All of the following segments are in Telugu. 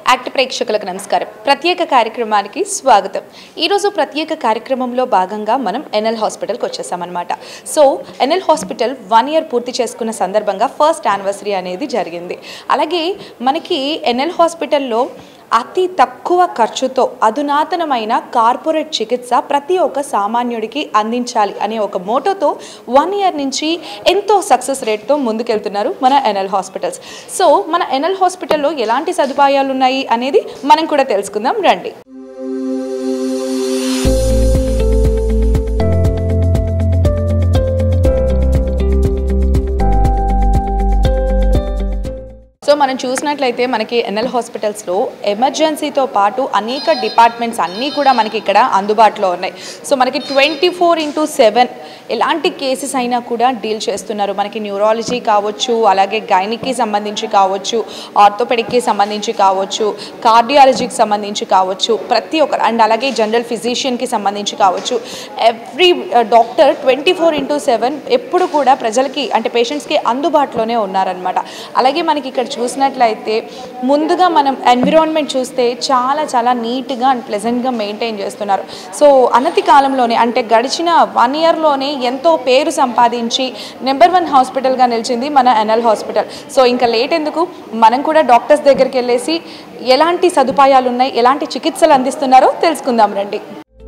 యాక్ట్ ప్రేక్షకులకు నమస్కారం ప్రత్యేక కార్యక్రమానికి స్వాగతం ఈరోజు ప్రత్యేక కార్యక్రమంలో భాగంగా మనం ఎన్ఎల్ హాస్పిటల్కి వచ్చేసామన్నమాట so NL hospital one year పూర్తి చేసుకున్న సందర్భంగా ఫస్ట్ యానివర్సరీ అనేది జరిగింది అలాగే మనకి ఎన్ఎల్ హాస్పిటల్లో అతి తక్కువ ఖర్చుతో అధునాతనమైన కార్పొరేట్ చికిత్స ప్రతి ఒక్క సామాన్యుడికి అందించాలి అనే ఒక మోటోతో వన్ ఇయర్ నుంచి ఎంతో సక్సెస్ రేట్తో ముందుకెళ్తున్నారు మన ఎన్ఎల్ హాస్పిటల్స్ సో మన ఎన్ఎల్ హాస్పిటల్లో ఎలాంటి సదుపాయాలు ఉన్నాయి అనేది మనం కూడా తెలుసుకుందాం రండి సో మనం చూసినట్లయితే మనకి ఎన్ఎల్ హాస్పిటల్స్లో ఎమర్జెన్సీతో పాటు అనేక డిపార్ట్మెంట్స్ అన్నీ కూడా మనకి ఇక్కడ అందుబాటులో ఉన్నాయి సో మనకి ట్వంటీ ఫోర్ ఇంటూ సెవెన్ ఎలాంటి కేసెస్ అయినా కూడా డీల్ చేస్తున్నారు మనకి న్యూరాలజీ కావచ్చు అలాగే గైనిక్కి సంబంధించి కావచ్చు ఆర్థోపెడిక్కి సంబంధించి కావచ్చు కార్డియాలజీకి సంబంధించి కావచ్చు ప్రతి ఒక్క అండ్ అలాగే జనరల్ ఫిజిషియన్కి సంబంధించి కావచ్చు every doctor twenty four into seven ఎప్పుడు కూడా ప్రజలకి అంటే పేషెంట్స్కి అందుబాటులోనే ఉన్నారనమాట అలాగే మనకి ఇక్కడ చూసినట్లయితే ముందుగా మనం ఎన్విరాన్మెంట్ చూస్తే చాలా చాలా నీట్గా అండ్ ప్లెజెంట్గా మెయింటైన్ చేస్తున్నారు సో అనతి కాలంలోనే అంటే గడిచిన వన్ ఇయర్లోనే ఎంతో పేరు సంపాదించి నెంబర్ వన్ హాస్పిటల్గా నిలిచింది మన ఎన్ఎల్ హాస్పిటల్ సో ఇంకా లేట్ ఎందుకు మనం కూడా డాక్టర్స్ దగ్గరికి వెళ్ళేసి ఎలాంటి సదుపాయాలు ఉన్నాయి ఎలాంటి చికిత్సలు అందిస్తున్నారో తెలుసుకుందాం రండి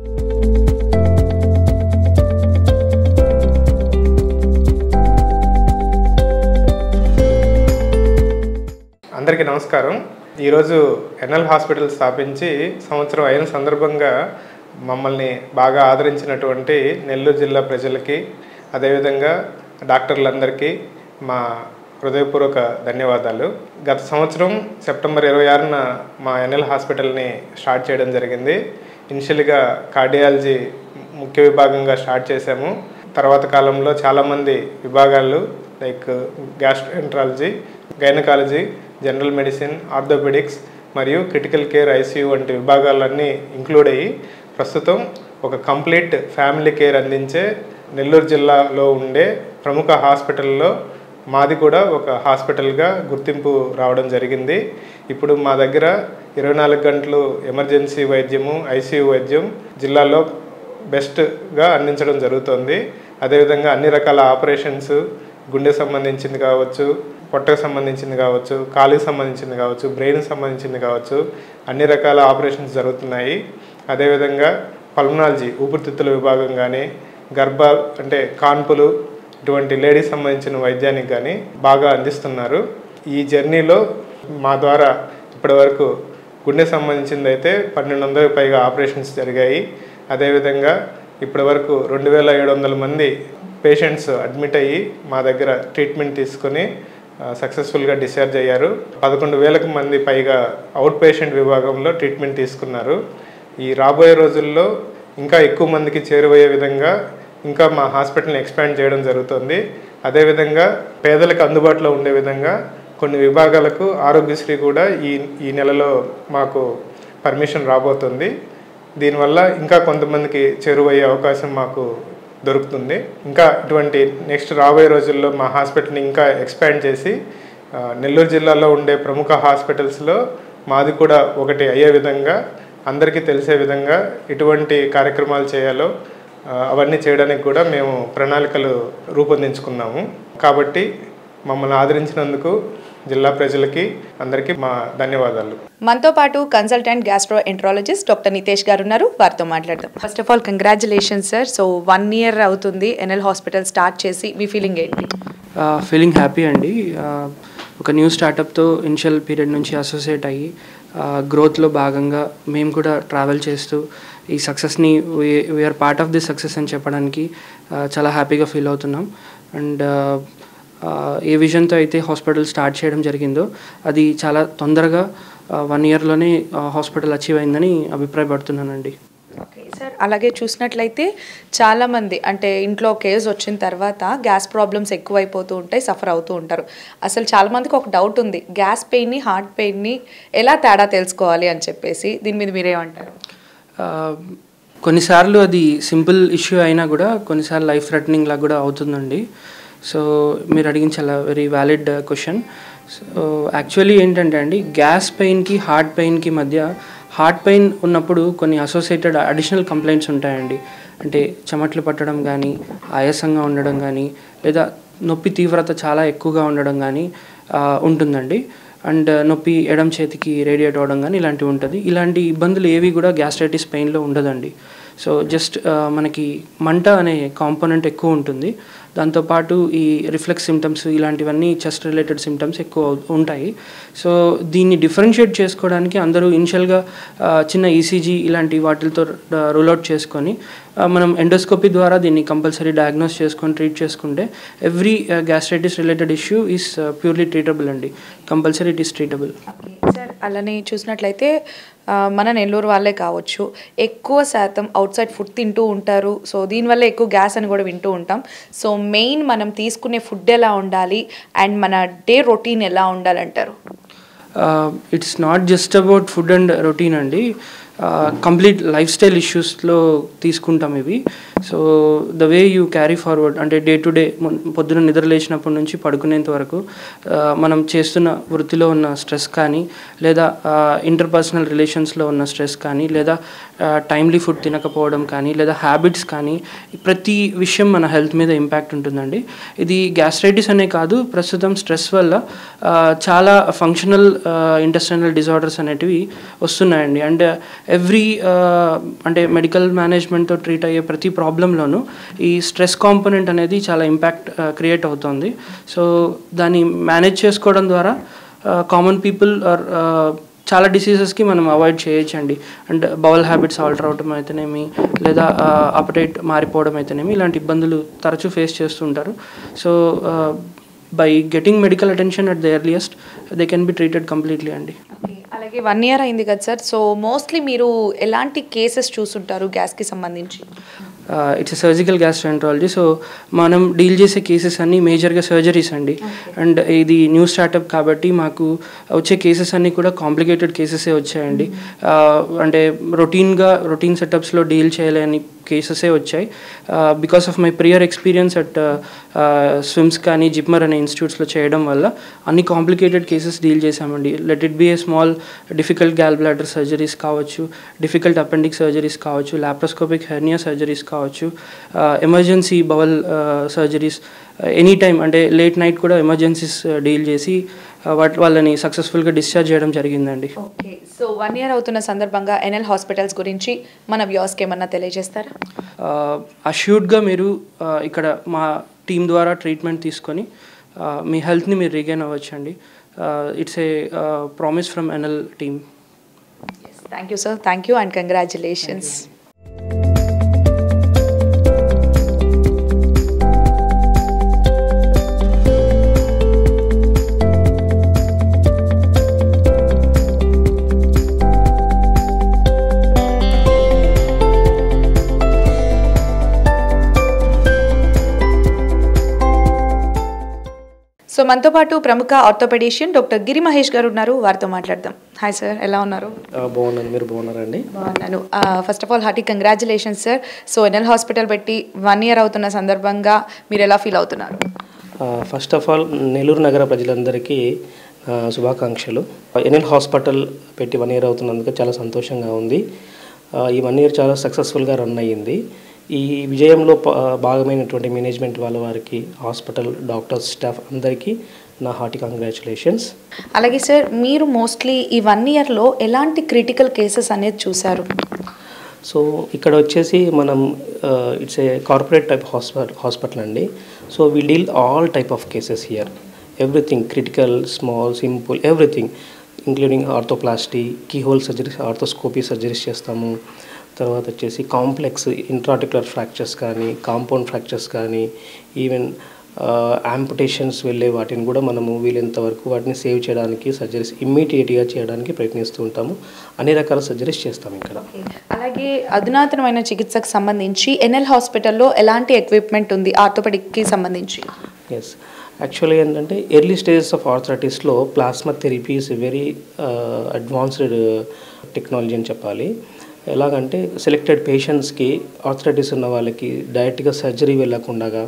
అందరికీ నమస్కారం ఈరోజు ఎన్ఎల్ హాస్పిటల్ స్థాపించి సంవత్సరం అయిన సందర్భంగా మమ్మల్ని బాగా ఆదరించినటువంటి నెల్లూరు జిల్లా ప్రజలకి అదేవిధంగా డాక్టర్లందరికీ మా హృదయపూర్వక ధన్యవాదాలు గత సంవత్సరం సెప్టెంబర్ ఇరవై ఆరున మా ఎన్ఎల్ హాస్పిటల్ని స్టార్ట్ చేయడం జరిగింది ఇనిషియల్గా కార్డియాలజీ ముఖ్య విభాగంగా స్టార్ట్ చేశాము తర్వాత కాలంలో చాలామంది విభాగాలు like gastroenterology gynaecology general medicine orthopaedics మరియు క్రిటికల్ కేర్ ఐసీయూ వంటి విభాగాలన్నీ ఇంక్లూడ్ అయ్యి ప్రస్తుతం ఒక కంప్లీట్ ఫ్యామిలీ కేర్ అందించే నెల్లూరు జిల్లాలో ఉండే ప్రముఖ హాస్పిటల్లో మాది కూడా ఒక హాస్పిటల్గా గుర్తింపు రావడం జరిగింది ఇప్పుడు మా దగ్గర ఇరవై నాలుగు గంటలు ఎమర్జెన్సీ వైద్యము ఐసీయూ వైద్యం జిల్లాలో బెస్ట్గా అందించడం జరుగుతుంది అదేవిధంగా అన్ని రకాల ఆపరేషన్స్ గుండె సంబంధించింది కావచ్చు పొట్టకు సంబంధించింది కావచ్చు కాలుకి సంబంధించింది కావచ్చు బ్రెయిన్కి సంబంధించింది కావచ్చు అన్ని రకాల ఆపరేషన్స్ జరుగుతున్నాయి అదేవిధంగా పల్మనాలజీ ఊపిరితిత్తుల విభాగం కానీ గర్భ అంటే కాన్పులు ఇటువంటి లేడీస్ సంబంధించిన వైద్యానికి కానీ బాగా అందిస్తున్నారు ఈ జర్నీలో మా ద్వారా ఇప్పటివరకు గుండె సంబంధించింది అయితే పన్నెండు వందలకు పైగా ఆపరేషన్స్ జరిగాయి అదేవిధంగా ఇప్పటివరకు రెండు వేల ఏడు వందల మంది పేషెంట్స్ అడ్మిట్ అయ్యి మా దగ్గర ట్రీట్మెంట్ తీసుకొని సక్సెస్ఫుల్గా డిశ్చార్జ్ అయ్యారు పదకొండు వేలకు మంది పైగా అవుట్ పేషెంట్ విభాగంలో ట్రీట్మెంట్ తీసుకున్నారు ఈ రాబోయే రోజుల్లో ఇంకా ఎక్కువ మందికి చేరువయ్యే విధంగా ఇంకా మా హాస్పిటల్ని ఎక్స్పాండ్ చేయడం జరుగుతుంది అదేవిధంగా పేదలకు అందుబాటులో ఉండే విధంగా కొన్ని విభాగాలకు ఆరోగ్యశ్రీ కూడా ఈ ఈ నెలలో మాకు పర్మిషన్ రాబోతుంది దీనివల్ల ఇంకా కొంతమందికి చేరువయ్యే అవకాశం మాకు దొరుకుతుంది ఇంకా ఇటువంటి నెక్స్ట్ రాబోయే రోజుల్లో మా హాస్పిటల్ని ఇంకా ఎక్స్పాండ్ చేసి ఆ, నెల్లూరు జిల్లాలో ఉండే ప్రముఖ హాస్పిటల్స్లో మాది కూడా ఒకటి అయ్యే విధంగా అందరికీ తెలిసే విధంగా ఎటువంటి కార్యక్రమాలు చేయాలో ఆ, అవన్నీ చేయడానికి కూడా మేము ప్రణాళికలు రూపొందించుకున్నాము కాబట్టి మమ్మల్ని ఆదరించినందుకు జిల్లా ప్రజలకి అందరికీ మా ధన్యవాదాలు మనతో పాటు consultant gastro enterologist doctor Nitesh garu ఉన్నారు వారితో మాట్లాడదాం first of all congratulation sir so one year అవుతుంది ఎన్ఎల్ హాస్పిటల్ స్టార్ట్ చేసి మీ ఫీలింగ్ ఏంటి ఫీలింగ్ హ్యాపీ అండి ఆ, ఒక న్యూ స్టార్టప్తో ఇనిషియల్ పీరియడ్ నుంచి అసోసియేట్ అయ్యి గ్రోత్లో భాగంగా మేము కూడా ట్రావెల్ చేస్తూ ఈ సక్సెస్ని we're part of the success అని చెప్పడానికి ఆ, చాలా హ్యాపీగా ఫీల్ అవుతున్నాం అండ్ ఏ విజన్తో అయితే హాస్పిటల్ స్టార్ట్ చేయడం జరిగిందో అది చాలా తొందరగా వన్ ఇయర్లోనే హాస్పిటల్ అచీవ్ అయిందని అభిప్రాయపడుతున్నానండి ఓకే సార్ అలాగే చూసినట్లయితే చాలామంది అంటే ఇంట్లో కేసు వచ్చిన తర్వాత గ్యాస్ ప్రాబ్లమ్స్ ఎక్కువైపోతూ ఉంటాయి సఫర్ అవుతూ ఉంటారు అసలు చాలామందికి ఒక డౌట్ ఉంది గ్యాస్ పెయిన్ని హార్ట్ పెయిన్ని ఎలా తేడా తెలుసుకోవాలి అని చెప్పేసి దీని మీద మీరేమంటారు ఆ, కొన్నిసార్లు అది సింపుల్ ఇష్యూ అయినా కూడా కొన్నిసార్లు లైఫ్ థ్రెటనింగ్ లాగా కూడా అవుతుందండి సో మీరు అడిగిన చాలా very valid question so actually ఏంటంటే అండి గ్యాస్ పెయిన్కి హార్ట్ పెయిన్కి మధ్య హార్ట్ పెయిన్ ఉన్నప్పుడు కొన్ని అసోసియేటెడ్ అడిషనల్ కంప్లైంట్స్ ఉంటాయండి అంటే చెమట్లు పట్టడం కానీ ఆయాసంగా ఉండడం కానీ లేదా నొప్పి తీవ్రత చాలా ఎక్కువగా ఉండడం కానీ ఆ, ఉంటుందండి అండ్ నొప్పి ఎడం చేతికి రేడియేట్ అవ్వడం కానీ ఇలాంటివి ఉంటుంది ఇలాంటి ఇబ్బందులు ఏవి కూడా గ్యాస్ట్రైటిస్ పెయిన్లో ఉండదండి సో జస్ట్ మనకి మంట అనే కాంపోనెంట్ ఎక్కువ ఉంటుంది దాంతోపాటు ఈ రిఫ్లెక్స్ సిమ్టమ్స్ ఇలాంటివన్నీ చెస్ట్ రిలేటెడ్ సిమ్టమ్స్ ఎక్కువ అవు- ఉంటాయి సో దీన్ని డిఫరెన్షియేట్ చేసుకోవడానికి అందరూ ఇనిషియల్గా చిన్న ఈసీజీ ఇలాంటి వాటితో రూల్ అవుట్ చేసుకొని ఆ, మనం ఎండోస్కోపీ ద్వారా దీన్ని కంపల్సరీ డయాగ్నోస్ చేసుకొని ట్రీట్ చేసుకుంటే every gastritis related issue is purely treatable అండి compulsory it is treatable sir అలానే చూసినట్లయితే ఆ, మన నెల్లూరు వాళ్ళే కావచ్చు ఎక్కువ శాతం అవుట్ సైడ్ ఫుడ్ తింటూ ఉంటారు సో దీనివల్ల ఎక్కువ గ్యాస్ అని కూడా వింటూ ఉంటాం సో మెయిన్ మనం తీసుకునే ఫుడ్ ఎలా ఉండాలి అండ్ మన డే రొటీన్ ఎలా ఉండాలంటారు it's not just about food and routine అండి కంప్లీట్ లైఫ్ స్టైల్ ఇష్యూస్లో తీసుకుంటాం ఇవి so the way you carry forward అంటే డే టు డే పొద్దున నిద్ర లేచినప్పటి నుంచి పడుకునేంత వరకు ఆ, మనం చేస్తున్న వృత్తిలో ఉన్న స్ట్రెస్ కానీ లేదా ఇంటర్పర్సనల్ రిలేషన్స్లో ఉన్న స్ట్రెస్ కానీ లేదా టైమ్లీ ఫుడ్ తినకపోవడం కానీ లేదా హ్యాబిట్స్ కానీ ప్రతి విషయం మన హెల్త్ మీద ఇంపాక్ట్ ఉంటుందండి ఇది గ్యాస్ట్రైటిస్ అనే కాదు ప్రస్తుతం స్ట్రెస్ వల్ల ఆ, చాలా ఫంక్షనల్ ఇంటెస్టైనల్ డిజార్డర్స్ అనేటివి వస్తున్నాయండి అండ్ ఎవ్రీ అంటే మెడికల్ మేనేజ్మెంట్తో ట్రీట్ అయ్యే ప్రతి ప్రాబ్లంలోనూ ఈ స్ట్రెస్ కాంపోనెంట్ అనేది చాలా ఇంపాక్ట్ క్రియేట్ అవుతుంది సో దాన్ని మేనేజ్ చేసుకోవడం ద్వారా కామన్ పీపుల్ ఆర్ చాలా డిసీజెస్కి మనం అవాయిడ్ చేయొచ్చండి అండ్ బౌల్ హ్యాబిట్స్ ఆల్టర్ అవటం అయితేనేమి లేదా అపటైట్ మారిపోవడం అయితేనేమి ఇలాంటి ఇబ్బందులు తరచూ ఫేస్ చేస్తుంటారు so by getting medical attention at the earliest they can be treated completely అండి అలాగే వన్ ఇయర్ అయింది కదా సార్ సో మోస్ట్లీ మీరు ఎలాంటి కేసెస్ చూస్తుంటారు గ్యాస్కి సంబంధించి ఇట్స్ సర్జికల్ గ్యాస్ట్రాంట్రాలజీ సో మనం డీల్ చేసే కేసెస్ అన్నీ మేజర్గా సర్జరీస్ అండి అండ్ ఇది న్యూ స్టార్టప్ కాబట్టి మాకు వచ్చే కేసెస్ అన్నీ కూడా కాంప్లికేటెడ్ కేసెసే వచ్చాయండి Uh, అంటే రొటీన్గా రొటీన్ సెటప్స్లో డీల్ చేయలేని కేసెసే వచ్చాయి because of my prior experience at SVIMS కానీ జిప్మర్ అనే ఇన్స్టిట్యూట్స్లో చేయడం వల్ల అన్ని కాంప్లికేటెడ్ కేసెస్ డీల్ చేశామండి let it be a small difficult gall bladder surgeries కావచ్చు డిఫికల్ట్ అపెండిక్ సర్జరీస్ కావచ్చు లాప్రోస్కోపిక్ హెర్నియా సర్జరీస్ కావచ్చు emergency bowel surgeries any time అంటే లేట్ నైట్ కూడా ఎమర్జెన్సీస్ డీల్ చేసి uh, వాటి వాళ్ళని సక్సెస్ఫుల్గా డిశ్చార్జ్ చేయడం జరిగిందండి ఓకే సో వన్ ఇయర్ అవుతున్న సందర్భంగా ఎన్ఎల్ హాస్పిటల్స్ గురించి మన వ్యూస్కి ఏమన్నా తెలియజేస్తారా అష్యూర్డ్గా మీరు uh, ఇక్కడ మా టీం ద్వారా ట్రీట్మెంట్ తీసుకొని uh, మీ హెల్త్ని మీరు రీగైన్ అవ్వచ్చండి it's a promise from N L team thank you sir thank you and congratulations so మనతో పాటు ప్రముఖ ఆర్థోపెడిషియన్ డాక్టర్ గిరి మహేష్ గారు ఉన్నారు వారితో మాట్లాడదాం హాయ్ సార్ ఎలా ఉన్నారు ఆ, బాగున్నాను మీరు బాగున్నారండి బాగున్నాను first of all hearty congratulations sir so NL hospital పెట్టి వన్ ఇయర్ అవుతున్న సందర్భంగా మీరు ఎలా ఫీల్ అవుతున్నారు ఆ, ఫస్ట్ ఆఫ్ ఆల్ నెల్లూరు నగర ప్రజలందరికీ ఆ, శుభాకాంక్షలు ఎన్ఎల్ హాస్పిటల్ పెట్టి వన్ ఇయర్ అవుతున్నందుకు చాలా సంతోషంగా ఉంది ఆ, ఈ వన్ ఇయర్ చాలా సక్సెస్ఫుల్గా రన్ అయ్యింది ఈ విజయంలో ప- భాగమైనటువంటి మేనేజ్మెంట్ వాళ్ళ వారికి హాస్పిటల్ డాక్టర్స్ స్టాఫ్ అందరికీ నా హార్టీ కంగ్రాచులేషన్స్ అలాగే సార్ మీరు మోస్ట్లీ ఈ వన్ ఇయర్లో ఎలాంటి క్రిటికల్ కేసెస్ అనేది చూసారు సో ఇక్కడ వచ్చేసి మనం it's a corporate type hospital hospital అండి so we deal all type of cases here everything critical small simple everything including arthroplasty keyhole surgeries arthroscopy surgeries చేస్తాము తర్వాత వచ్చేసి కాంప్లెక్స్ ఇంట్రాటికులర్ ఫ్రాక్చర్స్ కానీ కాంపౌండ్ ఫ్రాక్చర్స్ కానీ ఈవెన్ యాంపుటేషన్స్ వెళ్ళే వాటిని కూడా మనము వీలైనంత వరకు వాటిని సేవ్ చేయడానికి సర్జరీస్ ఇమ్మీడియట్గా చేయడానికి ప్రయత్నిస్తూ ఉంటాము అన్ని రకాల సర్జరీస్ చేస్తాం ఇక్కడ అలాగే అధునాతనమైన చికిత్సకు సంబంధించి ఎన్ఎల్ హాస్పిటల్లో ఎలాంటి ఎక్విప్మెంట్ ఉంది ఆర్థోపెడిక్కి సంబంధించి ఎస్ యాక్చువల్గా ఏంటంటే ఎర్లీ స్టేజెస్ ఆఫ్ ఆర్థరైటిస్లో plasma therapy is very advanced technology అని చెప్పాలి ఎలాగంటే సెలెక్టెడ్ పేషెంట్స్కి ఆర్థరైటిస్ ఉన్న వాళ్ళకి డైరెక్ట్గా సర్జరీ వెళ్ళకుండా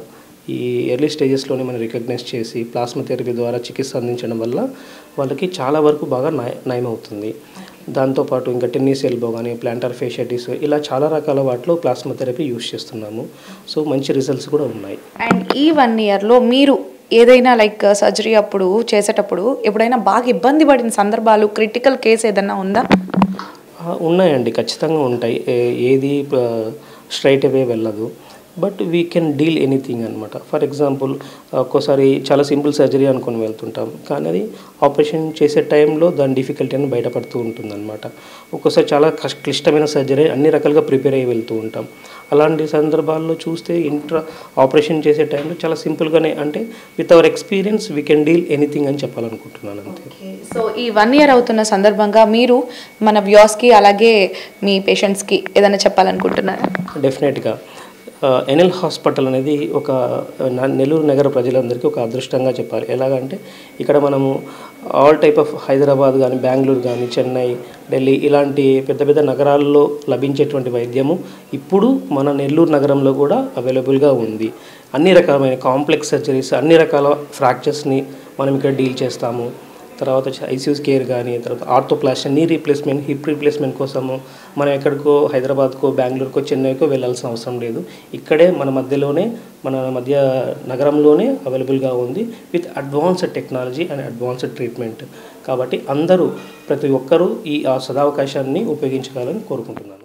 ఈ ఎర్లీ స్టేజెస్లోనే మనం రికగ్నైజ్ చేసి ప్లాస్మా థెరపీ ద్వారా చికిత్స అందించడం వల్ల వాళ్ళకి చాలా వరకు బాగా నయ నయమవుతుంది దాంతోపాటు ఇంకా టెన్నిస్ ఎల్బో కానీ ప్లాంటర్ ఫేషియటిస్ ఇలా చాలా రకాల వాటిలో ప్లాస్మా థెరపీ యూస్ చేస్తున్నాము సో మంచి రిజల్ట్స్ కూడా ఉన్నాయి అండ్ ఈ వన్ ఇయర్లో మీరు ఏదైనా లైక్ సర్జరీ అప్పుడు చేసేటప్పుడు ఎప్పుడైనా బాగా ఇబ్బంది పడిన సందర్భాలు క్రిటికల్ కేసు ఏదైనా ఉందా ఆ, ఉన్నాయండి ఖచ్చితంగా ఉంటాయి ఏ- ఏది స్ట్రైట్ అవే వెళ్ళదు but we can deal anything అనమాట ఫర్ ఎగ్జాంపుల్ ఒక్కోసారి చాలా సింపుల్ సర్జరీ అనుకొని వెళ్తుంటాం కానీ అది ఆపరేషన్ చేసే టైంలో దాని డిఫికల్టీ అని బయటపడుతూ ఉంటుందన్నమాట ఒక్కోసారి చాలా కష్ట క్లిష్టమైన సర్జరీ అన్ని రకాలుగా ప్రిపేర్ అయ్యి వెళ్తూ ఉంటాం అలాంటి సందర్భాల్లో చూస్తే ఇంట్రా ఆపరేషన్ చేసే టైంలో చాలా సింపుల్గానే అంటే with our experience we can deal anything అని చెప్పాలనుకుంటున్నాను అంతే సో ఈ వన్ ఇయర్ అవుతున్న సందర్భంగా మీరు మన వ్యూస్కి అలాగే మీ పేషెంట్స్కి ఏదైనా చెప్పాలనుకుంటున్నారా డెఫినెట్గా ఎన్ఎల్ హాస్పిటల్ అనేది ఒక న- నెల్లూరు నగర ప్రజలందరికీ ఒక అదృష్టంగా చెప్పాలి ఎలాగంటే ఇక్కడ మనము ఆల్ టైప్ ఆఫ్ హైదరాబాద్ కానీ బెంగళూరు కానీ చెన్నై ఢిల్లీ ఇలాంటి పెద్ద పెద్ద నగరాల్లో లభించేటువంటి వైద్యము ఇప్పుడు మన నెల్లూరు నగరంలో కూడా అవైలబుల్గా ఉంది అన్ని రకాలమైన కాంప్లెక్స్ సర్జరీస్ అన్ని రకాల ఫ్రాక్చర్స్ని మనం ఇక్కడ డీల్ చేస్తాము తర్వాత ఐసీయూస్ కేర్ కానీ తర్వాత ఆర్థోప్లాస్టిక్ నీ రీప్లేస్మెంట్ హిప్ రీప్లేస్మెంట్ కోసము మనం ఎక్కడికో హైదరాబాద్కో బెంగళూరుకో చెన్నైకో వెళ్ళాల్సిన అవసరం లేదు ఇక్కడే మన మధ్యలోనే మన మధ్య నగరంలోనే అవైలబుల్గా ఉంది with advanced technology and advanced treatment కాబట్టి అందరూ ప్రతి ఒక్కరూ ఈ ఆ సదావకాశాన్ని ఉపయోగించగలని కోరుకుంటున్నాను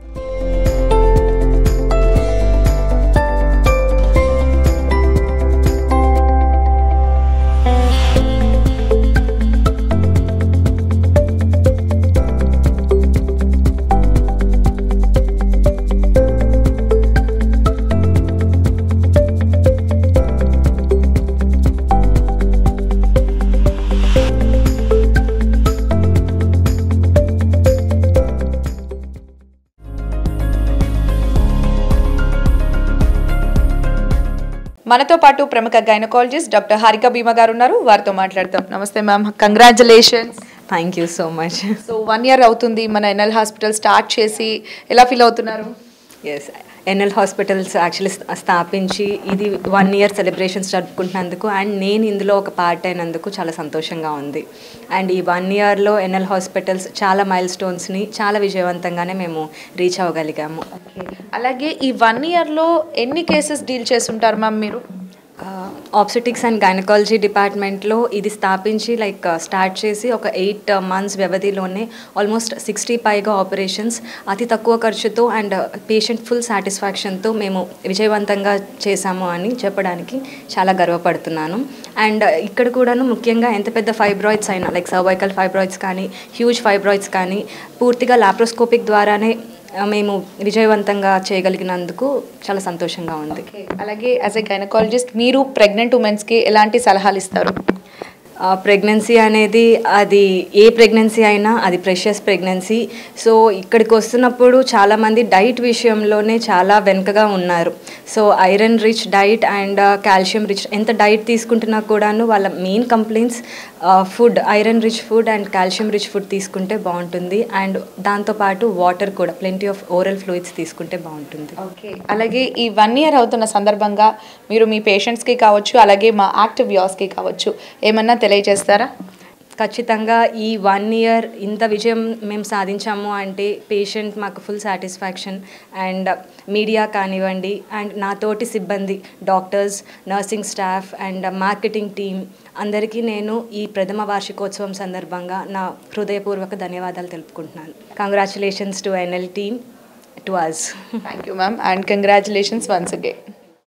మనతో పాటు ప్రముఖ గైనకాలజిస్ట్ డాక్టర్ హారిక భీమా గారు ఉన్నారు వారితో మాట్లాడతాం నమస్తే ma'am congratulations thank you so much so one year అవుతుంది మన ఎన్ఎల్ హాస్పిటల్ స్టార్ట్ చేసి ఎలా ఫీల్ అవుతున్నారు ఎస్ ఎన్ఎల్ హాస్పిటల్స్ యాక్చువల్లీ స్థాపించి ఇది వన్ ఇయర్ సెలబ్రేషన్స్ జరుపుకుంటున్నందుకు అండ్ నేను ఇందులో ఒక పార్ట్ అయినందుకు చాలా సంతోషంగా ఉంది అండ్ ఈ వన్ ఇయర్లో ఎన్ఎల్ హాస్పిటల్స్ చాలా మైల్ స్టోన్స్ని చాలా విజయవంతంగానే మేము రీచ్ అవ్వగలిగాము అలాగే ఈ వన్ ఇయర్లో ఎన్ని కేసెస్ డీల్ చేస్తుంటారు మ్యామ్ మీరు ఆప్సెటిక్స్ అండ్ గైనకాలజీ డిపార్ట్మెంట్లో ఇది స్థాపించి లైక్ స్టార్ట్ చేసి ఒక ఎయిట్ మంత్స్ వ్యవధిలోనే ఆల్మోస్ట్ సిక్స్టీ పైగా ఆపరేషన్స్ అతి తక్కువ ఖర్చుతో అండ్ పేషెంట్ ఫుల్ సాటిస్ఫాక్షన్తో మేము విజయవంతంగా చేశాము అని చెప్పడానికి చాలా గర్వపడుతున్నాను అండ్ ఇక్కడ కూడాను ముఖ్యంగా ఎంత పెద్ద ఫైబ్రాయిడ్స్ అయినా లైక్ సర్వైకల్ ఫైబ్రాయిడ్స్ కానీ హ్యూజ్ ఫైబ్రాయిడ్స్ కానీ పూర్తిగా లాప్రోస్కోపిక్ ద్వారానే ఆ, మేము విజయవంతంగా చేయగలిగినందుకు చాలా సంతోషంగా ఉంది అలాగే యాజ్ ఎ గైనకాలజిస్ట్ మీరు ప్రెగ్నెంట్ ఉమెన్స్కి ఎలాంటి సలహాలు ఇస్తారు ప్రెగ్నెన్సీ అనేది అది ఏ ప్రెగ్నెన్సీ అయినా అది ప్రెషియస్ ప్రెగ్నెన్సీ సో ఇక్కడికి వస్తున్నప్పుడు చాలామంది డైట్ విషయంలోనే చాలా వెనుకగా ఉన్నారు so iron rich diet and calcium rich ఎంత డైట్ తీసుకుంటున్నా కూడాను వాళ్ళ main complaints food iron rich food and calcium rich food తీసుకుంటే బాగుంటుంది అండ్ దాంతోపాటు వాటర్ కూడా ప్లెంటీ ఆఫ్ ఓరల్ ఫ్లూయిడ్స్ తీసుకుంటే బాగుంటుంది ఓకే అలాగే ఈ వన్ ఇయర్ అవుతున్న సందర్భంగా మీరు మీ పేషెంట్స్కి కావచ్చు అలాగే మా యాక్టివ్ వ్యూస్కి కావచ్చు ఏమన్నా తెలియజేస్తారా ఖచ్చితంగా ఈ వన్ ఇయర్ ఇంత విజయం మేము సాధించాము అంటే పేషెంట్ మాకు ఫుల్ సాటిస్ఫాక్షన్ అండ్ మీడియా కానివ్వండి అండ్ నాతోటి సిబ్బంది doctors nursing staff and marketing team అందరికీ నేను ఈ ప్రథమ వార్షికోత్సవం సందర్భంగా నా హృదయపూర్వక ధన్యవాదాలు తెలుపుకుంటున్నాను congratulations to NL team to us thank you ma'am and congratulations once again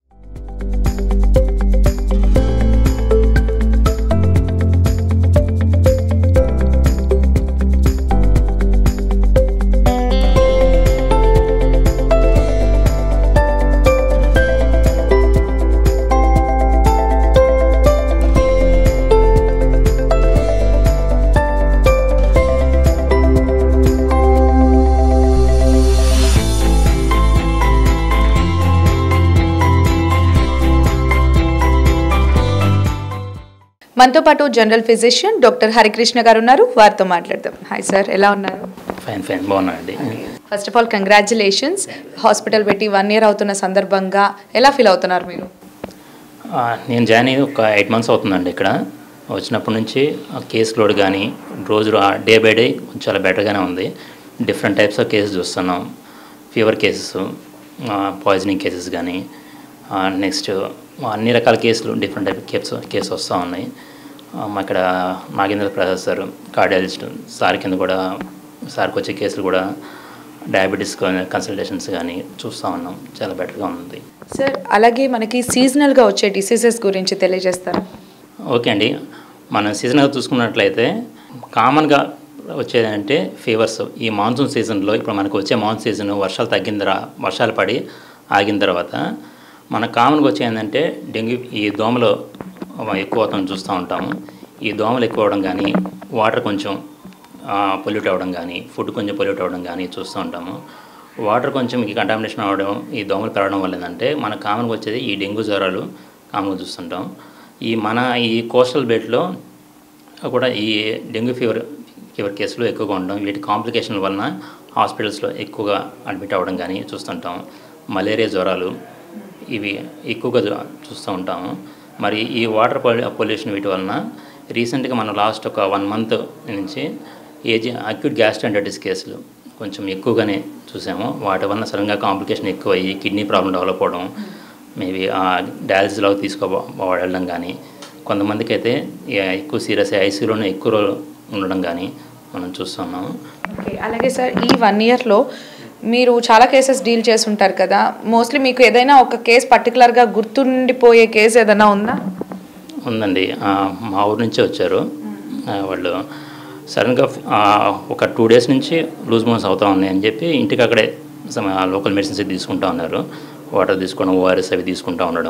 మనతో పాటు జనరల్ ఫిజిషియన్ డాక్టర్ హరికృష్ణ గారు ఉన్నారు వారితో మాట్లాడదాం హాయ్ సార్ ఎలా ఉన్నారు ఫైన్ ఫైన్ బాగున్నాయండి first of all congratulations hospital పెట్టి వన్ ఇయర్ అవుతున్న సందర్భంగా ఎలా ఫీల్ అవుతున్నారు మీరు ఆ, నేను జాయిన్ అయ్యి ఒక ఎయిట్ మంత్స్ అవుతుందండి ఇక్కడ వచ్చినప్పటి నుంచి కేస్ లోడ్ కానీ రోజు డే బై డే చాలా బెటర్గానే ఉంది డిఫరెంట్ టైప్స్ ఆఫ్ కేసెస్ చూస్తున్నాం ఫీవర్ కేసెస్ పాయిజనింగ్ కేసెస్ కానీ నెక్స్ట్ అన్ని రకాల కేసులు డిఫరెంట్ టైప్ కేసు కేసు వస్తూ ఉన్నాయి ఆ, మా ఇక్కడ Nagendra Prasad sir cardiologist sir కింద కూడా సార్కి వచ్చే కేసులు కూడా డయాబెటీస్ కన్సల్టేషన్స్ కానీ చూస్తూ ఉన్నాం చాలా బెటర్గా ఉంది సార్ అలాగే మనకి సీజనల్గా వచ్చే డిసీజెస్ గురించి తెలియజేస్తారా ఓకే అండి మనం సీజన్గా చూసుకున్నట్లయితే కామన్గా వచ్చేది అంటే ఫీవర్స్ ఈ మాన్సూన్ సీజన్లో ఇప్పుడు మనకు వచ్చే మాన్సూన్ సీజన్ వర్షాలు తగ్గిన తర్వాత వర్షాలు పడి ఆగిన తర్వాత మనకు కామన్గా వచ్చే ఏంటంటే డెంగ్యూ ఈ దోమలు ఎక్కువ అవుతాం చూస్తూ ఉంటాము ఈ దోమలు ఎక్కువ అవడం కానీ వాటర్ కొంచెం పొల్యూట్ అవ్వడం కానీ ఫుడ్ కొంచెం పొల్యూట్ అవ్వడం కానీ చూస్తూ ఉంటాము వాటర్ కొంచెం ఈ కంటామినేషన్ అవ్వడం ఈ దోమలు పెరగడం వల్ల ఏంటంటే మనకు కామన్గా వచ్చేది ఈ డెంగ్యూ జ్వరాలు కామన్గా చూస్తుంటాం ఈ మన ఈ కోస్టల్ బెల్ట్లో కూడా ఈ డెంగ్యూ ఫీవర్ ఫీవర్ కేసులు ఎక్కువగా ఉండడం వీటి కాంప్లికేషన్ వలన హాస్పిటల్స్లో ఎక్కువగా అడ్మిట్ అవ్వడం కానీ చూస్తుంటాం మలేరియా జ్వరాలు ఇవి ఎక్కువగా చూ- చూస్తూ ఉంటాము మరి ఈ వాటర్ పొల్యూషన్ వీటి వలన రీసెంట్గా మనం లాస్ట్ ఒక వన్ మంత్ నుంచి ఏజీ అక్యూట్ గ్యాస్ట్రైటిస్ కేసులు కొంచెం ఎక్కువగానే చూసాము వాటి వలన సడన్గా కాంప్లికేషన్ ఎక్కువ అయ్యి కిడ్నీ ప్రాబ్లం డెవలప్ అవ్వడం మేబీ డయాలసిస్లో తీసుకో వెళ్ళడం కానీ కొంతమందికి అయితే ఎక్కువ సీరియస్ ఐసీయూలోనే ఎక్కువ రోజులు ఉండడం కానీ మనం చూస్తున్నాము ఓకే అలాగే సార్ ఈ వన్ ఇయర్లో మీరు చాలా కేసెస్ డీల్ చేసి ఉంటారు కదా మోస్ట్లీ మీకు ఏదైనా ఒక కేసు పర్టికులర్గా గుర్తుండిపోయే కేసు ఏదైనా ఉందా ఉందండి ఆ, మా ఊరు నుంచే వచ్చారు ఆ, వాళ్ళు సడన్గా ఆ, ఒక టూ డేస్ నుంచి లూజ్ మోషన్స్ అవుతా ఉన్నాయి అని చెప్పి ఇంటికి అక్కడే లోకల్ మెడిసిన్స్ తీసుకుంటా ఉన్నారు వాటర్ తీసుకోవడం ఓఆర్ఎస్ అవి తీసుకుంటా ఉండడం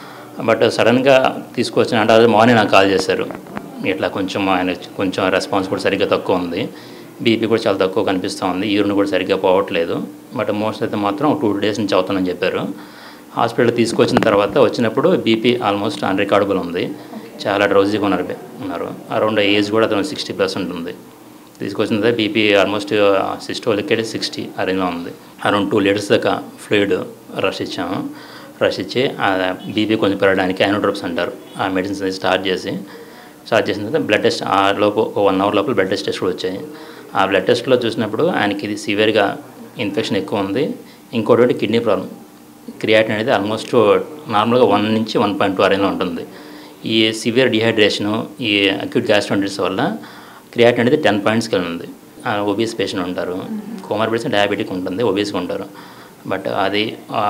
బట్ సడన్గా తీసుకొచ్చిన అంటే అది మార్నింగ్ నాకు కాల్ చేశారు ఇట్లా కొంచెం ఆయన కొంచెం రెస్పాన్స్ కూడా సరిగ్గా తక్కువ ఉంది బీపీ కూడా చాలా తక్కువ కనిపిస్తూ ఉంది యూరిన్ కూడా సరిగ్గా పోవట్లేదు బట్ మోస్ట్ అయితే మాత్రం టూ డేస్ నుంచి అవుతుందని చెప్పారు హాస్పిటల్ తీసుకొచ్చిన తర్వాత వచ్చినప్పుడు బీపీ ఆల్మోస్ట్ అన్రికార్డబుల్ ఉంది చాలా డ్రౌజీగా ఉన్నారు ఉన్నారు అరౌండ్ ఏజ్ కూడా అతను సిక్స్టీ ప్లస్ ఉంటుంది తీసుకొచ్చిన తర్వాత బీపీ ఆల్మోస్ట్ సిస్టోలిక్ సిక్స్టీ ఆ రేంజ్లో ఉంది అరౌండ్ టూ లీటర్స్ దాకా ఫ్లూయిడ్ రష్ ఇచ్చాము రష్ ఇచ్చి ఆ బీపీ కొంచెం పెరగడానికి ఐనోడ్రోప్స్ అంటారు ఆ మెడిసిన్స్ అనేది స్టార్ట్ చేసి స్టార్ట్ చేసిన తర్వాత బ్లడ్ టెస్ట్ ఆ లోపు ఒక వన్ అవర్ లోపల బ్లడ్ టెస్ట్ టెస్ట్ కూడా వచ్చాయి ఆ బ్లడ్ టెస్ట్లో చూసినప్పుడు ఆయనకి ఇది సివియర్గా ఇన్ఫెక్షన్ ఎక్కువ ఉంది ఇంకోటి కిడ్నీ ప్రాబ్లం క్రియాటిన్ అనేది ఆల్మోస్ట్ నార్మల్గా వన్ నుంచి వన్ పాయింట్ టూ అరేంజ్లో ఉంటుంది ఈ సివియర్ డిహైడ్రేషను ఈ అక్యూట్ గ్యాస్ట్రైటిస్ వల్ల క్రియాటిన్ అనేది టెన్ పాయింట్స్కి ఉంది ఒబీస్ పేషెంట్ ఉంటారు కోమార్బిడ్స్ డయాబెటిక్ ఉంటుంది ఒబీస్గా ఉంటారు బట్ అది